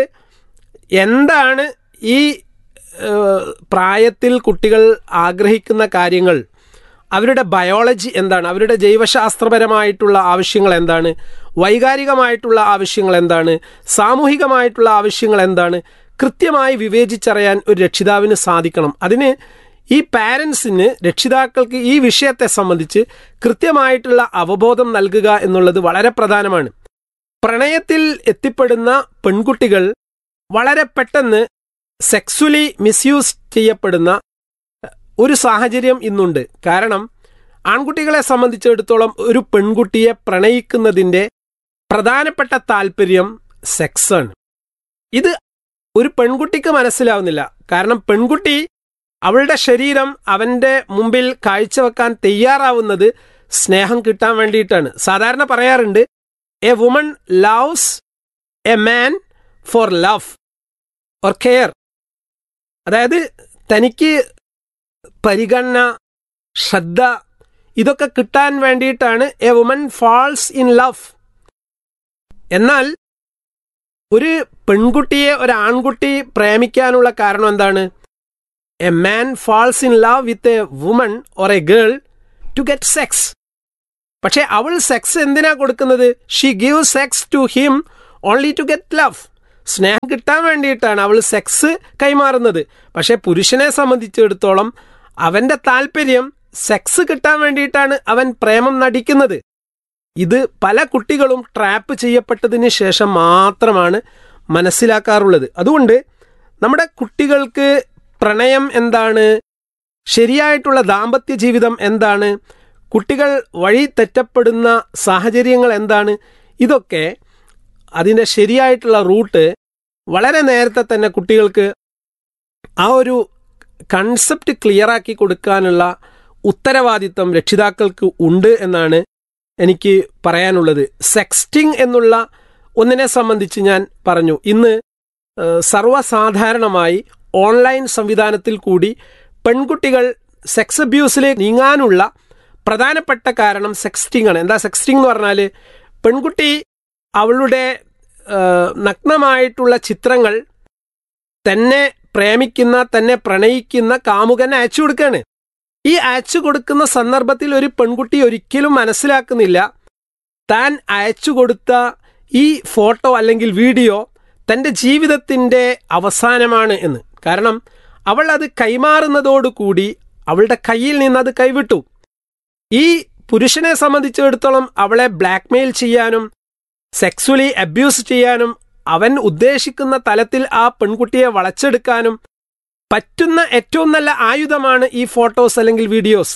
എന്താണ് ഈ ഏഹ്, പ്രായത്തിൽ കുട്ടികൾ ആഗ്രഹിക്കുന്ന കാര്യങ്ങൾ അവരുടെ ബയോളജി എന്താണ് അവരുടെ ജൈവശാസ്ത്രപരമായിട്ടുള്ള ആവശ്യങ്ങൾ എന്താണ് വൈകാരികമായിട്ടുള്ള ആവശ്യങ്ങൾ എന്താണ് സാമൂഹികമായിട്ടുള്ള ആവശ്യങ്ങൾ എന്താണ് കൃത്യമായി വിവേചിച്ചറിയാൻ ഒരു രക്ഷിതാവിന് സാധിക്കണം അതിന് ഈ പാരൻസിന് രക്ഷിതാക്കൾക്ക് ഈ വിഷയത്തെ സംബന്ധിച്ച് കൃത്യമായിട്ടുള്ള അവബോധം നൽകുക എന്നുള്ളത് വളരെ പ്രധാനമാണ് പ്രണയത്തിൽ എത്തിപ്പെടുന്ന പെൺകുട്ടികൾ വളരെ പെട്ടെന്ന് സെക്സ്വലി മിസ്യൂസ് ചെയ്യപ്പെടുന്ന ഒരു സാഹചര്യം ഇന്നുണ്ട് കാരണം ആൺകുട്ടികളെ സംബന്ധിച്ചിടത്തോളം ഒരു പെൺകുട്ടിയെ പ്രണയിക്കുന്നതിൻ്റെ പ്രധാനപ്പെട്ട താല്പര്യം സെക്സാണ് ഇത് ഒരു പെൺകുട്ടിക്ക് മനസ്സിലാവുന്നില്ല കാരണം പെൺകുട്ടി അവളുടെ ശരീരം അവൻ്റെ മുമ്പിൽ കാഴ്ചവെക്കാൻ തയ്യാറാവുന്നത് സ്നേഹം കിട്ടാൻ വേണ്ടിയിട്ടാണ് സാധാരണ പറയാറുണ്ട് a woman loves a man for love or care അതായത് തനിക്ക് പരിഗണന ശ്രദ്ധ ഇതൊക്കെ കിട്ടാൻ വേണ്ടിയിട്ടാണ് a woman falls in love എന്നാൽ ഒരു പെൺകുട്ടിയെ ഒരു ആൺകുട്ടി പ്രേമിക്കാനുള്ള കാരണം എന്താണ് a man falls in love with a woman or a girl to get sex പക്ഷേ അവൾ സെക്സ് എന്തിനാ കൊടുക്കുന്നത് she give sex to him only to get love സ്നേഹം കിട്ടാൻ വേണ്ടിയിട്ടാണ് അവൾ സെക്സ് കൈമാറുന്നത് പക്ഷേ പുരുഷനെ സംബന്ധിച്ചിടത്തോളം അവന്റെ താല്പര്യം സെക്സ് കിട്ടാൻ വേണ്ടിയിട്ടാണ് അവൻ പ്രേമം നടിക്കുന്നത് ഇത് പല കുട്ടികളും ട്രാപ്പ് ചെയ്യപ്പെട്ടതിന് ശേഷം മാത്രമാണ് മനസ്സിലാക്കാറുള്ളത് അതുകൊണ്ട് നമ്മുടെ കുട്ടികൾക്ക് പ്രണയം എന്താണ് ശരിയായിട്ടുള്ള ദാമ്പത്യ ജീവിതം എന്താണ് കുട്ടികൾ വഴി തെറ്റപ്പെടുന്ന സാഹചര്യങ്ങൾ എന്താണ് ഇതൊക്കെ അതിൻ്റെ ശരിയായിട്ടുള്ള റൂട്ട് വളരെ നേരത്തെ തന്നെ കുട്ടികൾക്ക് ആ ഒരു കൺസെപ്റ്റ് ക്ലിയറാക്കി കൊടുക്കാനുള്ള ഉത്തരവാദിത്തം രക്ഷിതാക്കൾക്ക് ഉണ്ട് എന്നാണ് എനിക്ക് പറയാനുള്ളത് സെക്സ്റ്റിംഗ് എന്നുള്ള ഒന്നിനെ സംബന്ധിച്ച് ഞാൻ പറഞ്ഞു ഇന്ന് ഏഹ്, സർവ്വസാധാരണമായി ഓൺലൈൻ സംവിധാനത്തിൽ കൂടി പെൺകുട്ടികൾ സെക്സ് അബ്യൂസിലേക്ക് നീങ്ങാനുള്ള പ്രധാനപ്പെട്ട കാരണം സെക്സ്റ്റിംഗ് ആണ് എന്താ സെക്സ്റ്റിംഗ് എന്ന് പറഞ്ഞാൽ പെൺകുട്ടി അവളുടെ ഏഹ്, നഗ്നമായിട്ടുള്ള ചിത്രങ്ങൾ തന്നെ പ്രേമിക്കുന്ന തന്നെ പ്രണയിക്കുന്ന കാമുകനെ അയച്ചു കൊടുക്കുകയാണ് ഈ അയച്ചു കൊടുക്കുന്ന സന്ദർഭത്തിൽ ഒരു പെൺകുട്ടി ഒരിക്കലും മനസ്സിലാക്കുന്നില്ല താൻ അയച്ചു കൊടുത്ത ഈ ഫോട്ടോ അല്ലെങ്കിൽ വീഡിയോ തൻ്റെ ജീവിതത്തിൻ്റെ അവസാനമാണ് എന്ന് കാരണം അവൾ അത് കൈമാറുന്നതോടുകൂടി അവളുടെ കയ്യിൽ നിന്ന് അത് കൈവിട്ടു ഈ പുരുഷനെ സംബന്ധിച്ചിടത്തോളം അവളെ ബ്ലാക്ക്മെയിൽ ചെയ്യാനും സെക്സ്വലി അബ്യൂസ് ചെയ്യാനും അവൻ ഉദ്ദേശിക്കുന്ന തലത്തിൽ ആ പെൺകുട്ടിയെ വളച്ചെടുക്കാനും പറ്റുന്ന ഏറ്റവും നല്ല ആയുധമാണ് ഈ ഫോട്ടോസ് അല്ലെങ്കിൽ വീഡിയോസ്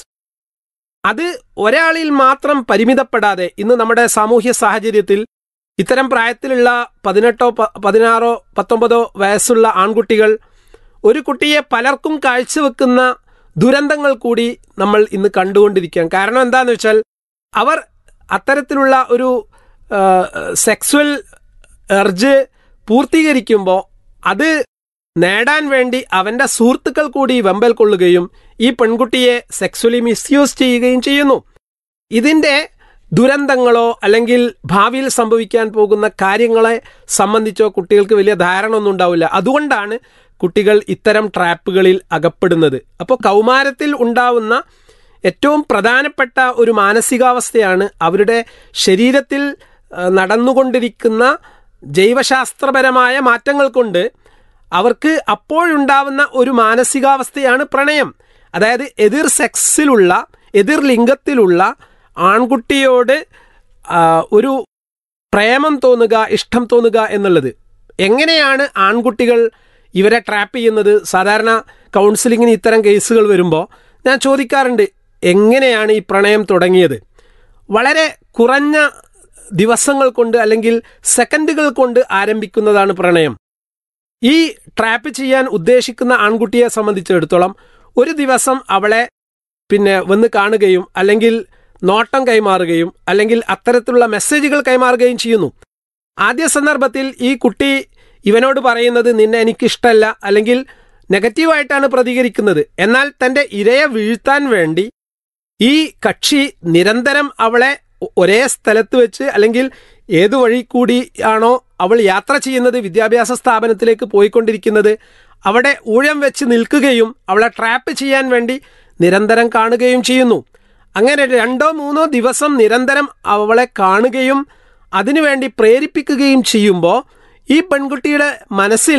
അത് ഒരാളിൽ മാത്രം പരിമിതപ്പെടാതെ ഇന്ന് നമ്മുടെ സാമൂഹ്യ സാഹചര്യത്തിൽ ഇത്തരം പ്രായത്തിലുള്ള പതിനെട്ടോ പ- പതിനാറോ പത്തൊമ്പതോ വയസ്സുള്ള ആൺകുട്ടികൾ ഒരു കുട്ടിയെ പലർക്കും കാഴ്ചവെക്കുന്ന ദുരന്തങ്ങൾ കൂടി നമ്മൾ ഇന്ന് കണ്ടുകൊണ്ടിരിക്കുകയാണ് കാരണം എന്താന്ന് വെച്ചാൽ അവർ അത്തരത്തിലുള്ള ഒരു സെക്സ്വൽ എർജ് പൂർത്തീകരിക്കുമ്പോൾ അത് നേടാൻ വേണ്ടി അവന്റെ സുഹൃത്തുക്കൾ കൂടി വെമ്പൽ കൊള്ളുകയും ഈ പെൺകുട്ടിയെ സെക്സ്വലി മിസ്യൂസ് ചെയ്യുകയും ചെയ്യുന്നു ഇതിന്റെ ദുരന്തങ്ങളോ അല്ലെങ്കിൽ ഭാവിയിൽ സംഭവിക്കാൻ പോകുന്ന കാര്യങ്ങളെ സംബന്ധിച്ചോ കുട്ടികൾക്ക് വലിയ ധാരണ ഒന്നും ഉണ്ടാവില്ല അതുകൊണ്ടാണ് കുട്ടികൾ ഇത്തരം ട്രാപ്പുകളിൽ അകപ്പെടുന്നത് അപ്പോൾ കൗമാരത്തിൽ ഉണ്ടാവുന്ന ഏറ്റവും പ്രധാനപ്പെട്ട ഒരു മാനസികാവസ്ഥയാണ് അവരുടെ ശരീരത്തിൽ ആ, നടന്നുകൊണ്ടിരിക്കുന്ന ജൈവശാസ്ത്രപരമായ മാറ്റങ്ങൾ കൊണ്ട് അവർക്ക് അപ്പോഴുണ്ടാവുന്ന ഒരു മാനസികാവസ്ഥയാണ് പ്രണയം അതായത് എതിർ സെക്സിലുള്ള എതിർ ലിംഗത്തിലുള്ള ആൺകുട്ടിയോട് ആ, ഒരു പ്രേമം തോന്നുക ഇഷ്ടം തോന്നുക എന്നുള്ളത് എങ്ങനെയാണ് ആൺകുട്ടികൾ ഇവരെ ട്രാപ്പ് ചെയ്യുന്നത് സാധാരണ കൗൺസിലിങ്ങിന് ഇത്തരം കേസുകൾ വരുമ്പോൾ ഞാൻ ചോദിക്കാറുണ്ട് എങ്ങനെയാണ് ഈ പ്രണയം തുടങ്ങിയത് വളരെ കുറഞ്ഞ ദിവസങ്ങൾ കൊണ്ട് അല്ലെങ്കിൽ സെക്കൻഡുകൾ കൊണ്ട് ആരംഭിക്കുന്നതാണ് പ്രണയം ഈ ട്രാപ്പ് ചെയ്യാൻ ഉദ്ദേശിക്കുന്ന ആൺകുട്ടിയെ സംബന്ധിച്ചിടത്തോളം ഒരു ദിവസം അവളെ പിന്നെ വന്ന് കാണുകയും അല്ലെങ്കിൽ നോട്ടം കൈമാറുകയും അല്ലെങ്കിൽ അത്തരത്തിലുള്ള മെസ്സേജുകൾ കൈമാറുകയും ചെയ്യുന്നു ആദ്യ സന്ദർഭത്തിൽ ഈ കുട്ടി ഇവനോട് പറയുന്നത് നിന്നെ എനിക്കിഷ്ടമല്ല അല്ലെങ്കിൽ നെഗറ്റീവായിട്ടാണ് പ്രതികരിക്കുന്നത് എന്നാൽ തന്റെ ഇരയെ വീഴ്ത്താൻ വേണ്ടി ഈ കക്ഷി നിരന്തരം അവളെ ഒ- ഒരേ സ്ഥലത്ത് വെച്ച് അല്ലെങ്കിൽ ഏതു വഴി കൂടി ആണോ അവൾ യാത്ര ചെയ്യുന്നത് വിദ്യാഭ്യാസ സ്ഥാപനത്തിലേക്ക് പോയിക്കൊണ്ടിരിക്കുന്നത് അവിടെ ഊഴം വെച്ച് നിൽക്കുകയും അവളെ ട്രാപ്പ് ചെയ്യാൻ വേണ്ടി നിരന്തരം കാണുകയും ചെയ്യുന്നു അങ്ങനെ രണ്ടോ മൂന്നോ ദിവസം നിരന്തരം അവളെ കാണുകയും അതിനുവേണ്ടി പ്രേരിപ്പിക്കുകയും ചെയ്യുമ്പോൾ ഈ പെൺകുട്ടിയുടെ മനസ്സിൽ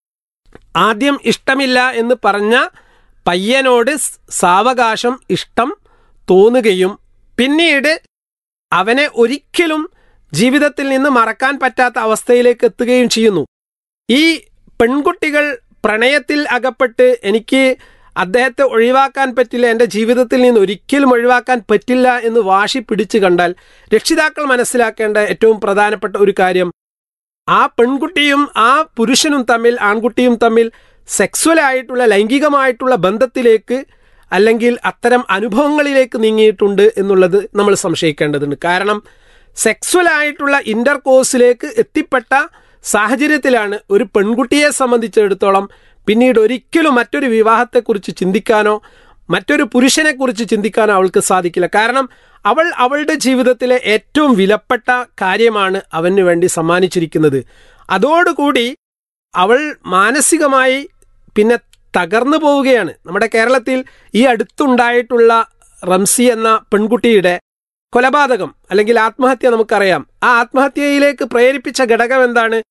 ആദ്യം ഇഷ്ടമില്ല എന്ന് പറഞ്ഞ പയ്യനോട് സ് സാവകാശം ഇഷ്ടം തോന്നുകയും പിന്നീട് അവനെ ഒരിക്കലും ജീവിതത്തിൽ നിന്ന് മറക്കാൻ പറ്റാത്ത അവസ്ഥയിലേക്ക് എത്തുകയും ചെയ്യുന്നു ഈ പെൺകുട്ടികൾ പ്രണയത്തിൽ അകപ്പെട്ട് എനിക്ക് അദ്ദേഹത്തെ ഒഴിവാക്കാൻ പറ്റില്ല എൻ്റെ ജീവിതത്തിൽ നിന്ന് ഒരിക്കലും ഒഴിവാക്കാൻ പറ്റില്ല എന്ന് വാശി പിടിച്ചു കണ്ടാൽ രക്ഷിതാക്കൾ മനസ്സിലാക്കേണ്ട ഏറ്റവും പ്രധാനപ്പെട്ട ഒരു കാര്യം ആ പെൺകുട്ടിയും ആ പുരുഷനും തമ്മിൽ ആൺകുട്ടിയും തമ്മിൽ സെക്സ്വൽ ആയിട്ടുള്ള ലൈംഗികമായിട്ടുള്ള ബന്ധത്തിലേക്ക് അല്ലെങ്കിൽ അത്തരം അനുഭവങ്ങളിലേക്ക് നീങ്ങിയിട്ടുണ്ട് എന്നുള്ളത് നമ്മൾ സംശയിക്കേണ്ടതുണ്ട് കാരണം സെക്സ്വൽ ആയിട്ടുള്ള ഇന്റർ കോഴ്സിലേക്ക് എത്തിപ്പെട്ട സാഹചര്യത്തിലാണ് ഒരു പെൺകുട്ടിയെ സംബന്ധിച്ചിടത്തോളം പിന്നീട് ഒരിക്കലും മറ്റൊരു വിവാഹത്തെക്കുറിച്ച് ചിന്തിക്കാനോ മറ്റൊരു പുരുഷനെക്കുറിച്ച് ചിന്തിക്കാനോ അവൾക്ക് സാധിക്കില്ല കാരണം അവൾ അവളുടെ ജീവിതത്തിലെ ഏറ്റവും വിലപ്പെട്ട കാര്യമാണ് അവന് വേണ്ടി സമ്മാനിച്ചിരിക്കുന്നത് അതോടുകൂടി അവൾ മാനസികമായി പിന്നെ തകർന്നു പോവുകയാണ് നമ്മുടെ കേരളത്തിൽ ഈ അടുത്തുണ്ടായിട്ടുള്ള റംസി എന്ന പെൺകുട്ടിയുടെ കൊലപാതകം അല്ലെങ്കിൽ ആത്മഹത്യ നമുക്കറിയാം ആ ആത്മഹത്യയിലേക്ക് പ്രേരിപ്പിച്ച ഘടകം എന്താണ്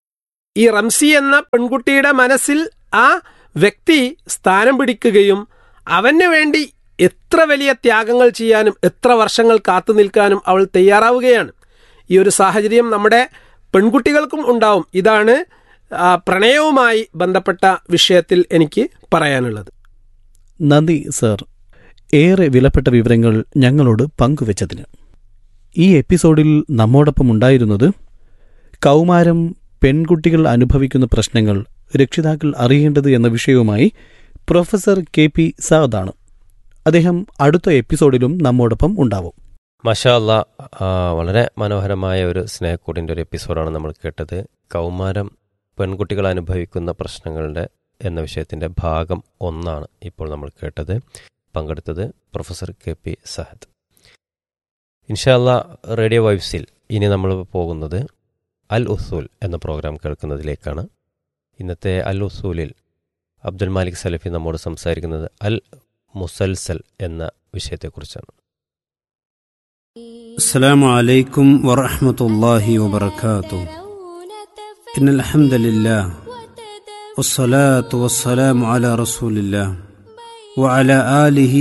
ഈ റംസി എന്ന പെൺകുട്ടിയുടെ മനസ്സിൽ ആ വ്യക്തി സ്ഥാനം പിടിക്കുകയും അവന് വേണ്ടി എത്ര വലിയ ത്യാഗങ്ങൾ ചെയ്യാനും എത്ര വർഷങ്ങൾ കാത്തു നിൽക്കാനും അവൾ തയ്യാറാവുകയാണ് ഈ ഒരു സാഹചര്യം നമ്മുടെ പെൺകുട്ടികൾക്കും ഉണ്ടാവും ഇതാണ് ആ, പ്രണയവുമായി ബന്ധപ്പെട്ട വിഷയത്തിൽ എനിക്ക് പറയാനുള്ളത് നന്ദി സർ ഏറെ വിലപ്പെട്ട വിവരങ്ങൾ ഞങ്ങളോട് പങ്കുവച്ചതിന് ഈ എപ്പിസോഡിൽ നമ്മോടൊപ്പം ഉണ്ടായിരുന്നത് കൗമാരം പെൺകുട്ടികൾ അനുഭവിക്കുന്ന പ്രശ്നങ്ങൾ രക്ഷിതാക്കൾ അറിയേണ്ടത് എന്ന വിഷയവുമായി പ്രൊഫസർ കെ പി സാദാണ് അദ്ദേഹം അടുത്ത എപ്പിസോഡിലും നമ്മോടൊപ്പം ഉണ്ടാവും മഷാ അല്ല വളരെ മനോഹരമായ ഒരു സ്നേഹക്കൂടിൻ്റെ ഒരു എപ്പിസോഡാണ് നമ്മൾ കേട്ടത് കൗമാരം പെൺകുട്ടികൾ അനുഭവിക്കുന്ന പ്രശ്നങ്ങളുടെ എന്ന വിഷയത്തിൻ്റെ ഭാഗം ഒന്നാണ് ഇപ്പോൾ നമ്മൾ കേട്ടത് പങ്കെടുത്തത് പ്രൊഫസർ കെ പി സഹദ് ഇൻഷാല്ല റേഡിയോ വൈബ്സിൽ ഇനി നമ്മൾ പോകുന്നത് അൽ ഉസൂൽ എന്ന പ്രോഗ്രാം കേൾക്കുന്നതിലേക്കാണ് ഇന്നത്തെ അൽ ഉസൂലിൽ അബ്ദുൽ മാലിക് സലഫി നമ്മോട് സംസാരിക്കുന്നത് അൽ മുസൽസൽ എന്ന വിഷയത്തെക്കുറിച്ചാണ് السلام عليكم ورحمة الله وبركاته إن الحمد لله والصلاة والسلام على رسول الله وعلى آله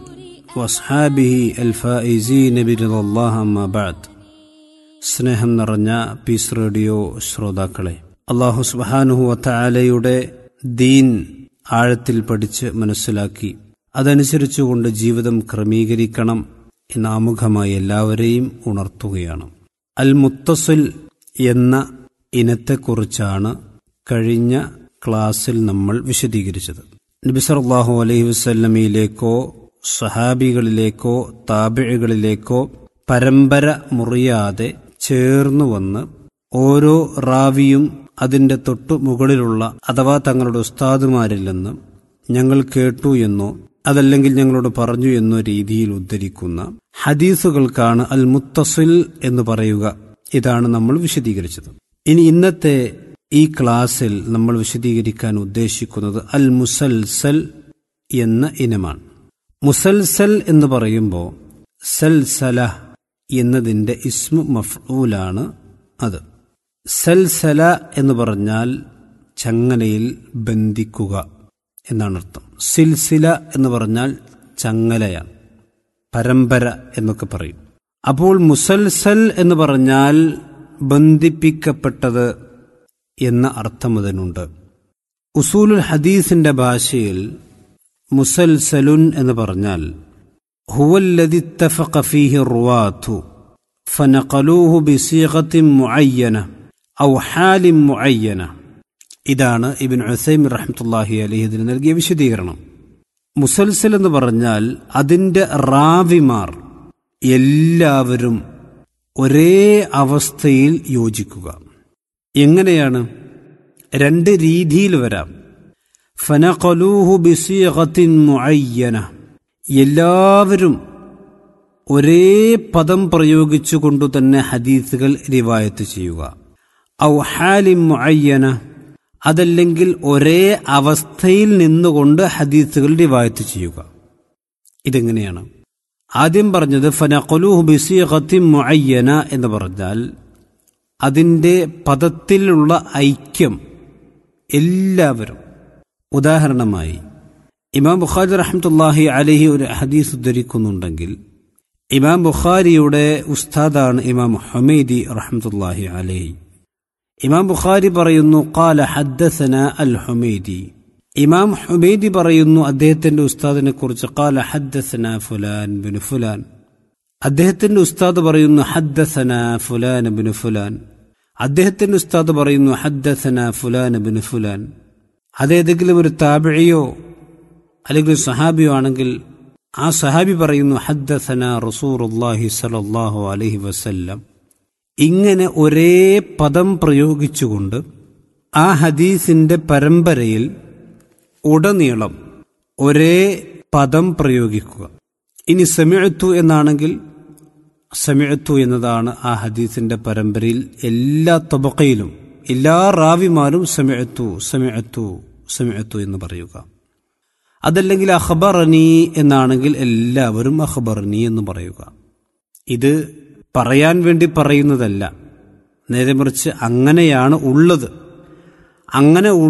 وأصحابه الفائزين برضا الله أما بعد സ്നേഹം നിറഞ്ഞ പീസ് റേഡിയോ ശ്രോതാക്കളെ അള്ളാഹു സുബാനുഹു വത്തായാലയുടെ ദീൻ ആഴത്തിൽ പഠിച്ച് മനസ്സിലാക്കി അതനുസരിച്ചുകൊണ്ട് ജീവിതം ക്രമീകരിക്കണം എന്ന ആമുഖമായി എല്ലാവരെയും ഉണർത്തുകയാണ് അൽ മുത്തസിൽ എന്ന ഇനത്തെക്കുറിച്ചാണ് കഴിഞ്ഞ ക്ലാസ്സിൽ നമ്മൾ വിശദീകരിച്ചത് നബി സല്ലല്ലാഹു അലൈഹി വസല്ലമയിലേക്കോ സഹാബികളിലേക്കോ താബിഴികളിലേക്കോ പരമ്പര മുറിയാതെ ചേർന്നു വന്ന് ഓരോ റാവിയും അതിന്റെ തൊട്ടു മുകളിലുള്ള അഥവാ തങ്ങളുടെ ഉസ്താദുമാരിൽ നിന്ന് ഞങ്ങൾ കേട്ടു എന്നോ അതല്ലെങ്കിൽ ഞങ്ങളോട് പറഞ്ഞു എന്നോ രീതിയിൽ ഉദ്ധരിക്കുന്ന ഹദീസുകൾക്കാണ് അൽ മുത്തസിൽ എന്ന് പറയുക ഇതാണ് നമ്മൾ വിശദീകരിച്ചത് ഇനി ഇന്നത്തെ ഈ ക്ലാസ്സിൽ നമ്മൾ വിശദീകരിക്കാൻ ഉദ്ദേശിക്കുന്നത് അൽ മുസൽസൽ എന്ന ഇനമാണ് മുസൽസൽ എന്ന് പറയുമ്പോൾ സൽസല എന്നതിന്റെ ഇസ്മു മഫ്ഊലാണ് അത് സൽസല എന്ന് പറഞ്ഞാൽ ചങ്ങലയിൽ ബന്ധിക്കുക എന്നാണ് അർത്ഥം സിൽസില എന്ന് പറഞ്ഞാൽ ചങ്ങലയാണ് പരമ്പര എന്നൊക്കെ പറയും അപ്പോൾ മുസൽസൽ എന്ന് പറഞ്ഞാൽ ബന്ധിപ്പിക്കപ്പെട്ടത് എന്ന അർത്ഥം അതിനുണ്ട് ഉസൂലുൽ ഹദീസിന്റെ ഭാഷയിൽ മുസൽസലുൻ എന്ന് പറഞ്ഞാൽ ഹുവല്ലദി ഇത്തഫഖ ഫീഹി റുവാത്തു ഫനഖലൂഹു ബിസീഖത്തിൻ മുഅയ്യന ഔ ഹാലിൻ മുഅയ്യന ഇതാണ് ഇബിൻ ഉസൈം റഹ്മത്തുല്ലാഹി അലഹി ഇതിന് നൽകിയ വിശദീകരണം മുസൽസൽ എന്ന് പറഞ്ഞാൽ അതിന്റെ റാവിമാർ എല്ലാവരും ഒരേ അവസ്ഥയിൽ യോജിക്കുക എങ്ങനെയാണ് രണ്ട് രീതിയിൽ വരാം ഫനഖലൂഹു ബിസീഖത്തിൻ മുഅയ്യന എല്ലാവരും ഒരേ പദം പ്രയോഗിച്ചുകൊണ്ടു തന്നെ ഹദീസുകൾ റിവായത്ത് ചെയ്യുക ഔ ഹാലിം മുഅയ്യന അതല്ലെങ്കിൽ ഒരേ അവസ്ഥയിൽ നിന്നുകൊണ്ട് ഹദീസുകൾ റിവായത്ത് ചെയ്യുക ഇതെങ്ങനെയാണ് ആദ്യം പറഞ്ഞത് ഫനഖലൂഹു ബിസീഖത്തിൻ മുഅയ്യന എന്ന് പറഞ്ഞാൽ അതിൻ്റെ പദത്തിലുള്ള ഐക്യം എല്ലാവരും ഉദാഹരണമായി ഇമാം ബുഖാരി റഹ്മത്തുല്ലാഹി അലഹി ഒരു ഹദീസ് ഉദ്ധരിക്കുന്നുണ്ടെങ്കിൽ ഇമാം ബുഖാരിയുടെ ഉസ്താദാണ് ഇമാം ഹമീദി റഹ്മത്തുല്ലാഹി അലഹി ഇമാം ബുഖാരി പറയുന്നു കാല ഹദ്ദസന അൽ ഹുമൈദി ഇമാം ഹുമൈദി പറയുന്നു അദ്ദേഹത്തിന്റെ ഉസ്താദിനെ കുറിച്ച് കാല ഹദ്ദസന ഫുലാൻ ബിൻ ഫുലാൻ അദ്ദേഹത്തിന്റെ ഉസ്താദ് പറയുന്നു ഹദ്ദസന ഫുലാൻ ബിൻ ഫുലാൻ അദ്ദേഹത്തിന്റെ ഉസ്താദ് പറയുന്നു ഹദ്ദസന ഫുലാൻ ബിൻ ഫുലാൻ അതേതെങ്കിലും ഒരു താബിഴിയോ അല്ലെങ്കിൽ ഒരു സഹാബിയോ ആണെങ്കിൽ ആ സഹാബി പറയുന്നു ഹദ്ദസന റസൂറുല്ലാഹി സലല്ലാഹു അലൈഹി വസല്ലം ഇങ്ങനെ ഒരേ പദം പ്രയോഗിച്ചുകൊണ്ട് ആ ഹദീസിന്റെ പരമ്പരയിൽ ഉടനീളം ഒരേ പദം പ്രയോഗിക്കുക ഇനി സെമിഴത്തു എന്നാണെങ്കിൽ സെമിഴത്തു എന്നതാണ് ആ ഹദീസിന്റെ പരമ്പരയിൽ എല്ലാ തബക്കയിലും എല്ലാ റാവിമാരും സെമിഴത്തു സെമിഴത്തു സെമിഴത്തു എന്ന് പറയുക അതല്ലെങ്കിൽ അഖബറനി എന്നാണെങ്കിൽ എല്ലാവരും അഖബറനി എന്ന് പറയുക ഇത് പറയാൻ വേണ്ടി പറയുന്നതല്ല നേരെ മറിച്ച് അങ്ങനെയാണ് ഉള്ളത് അങ്ങനെ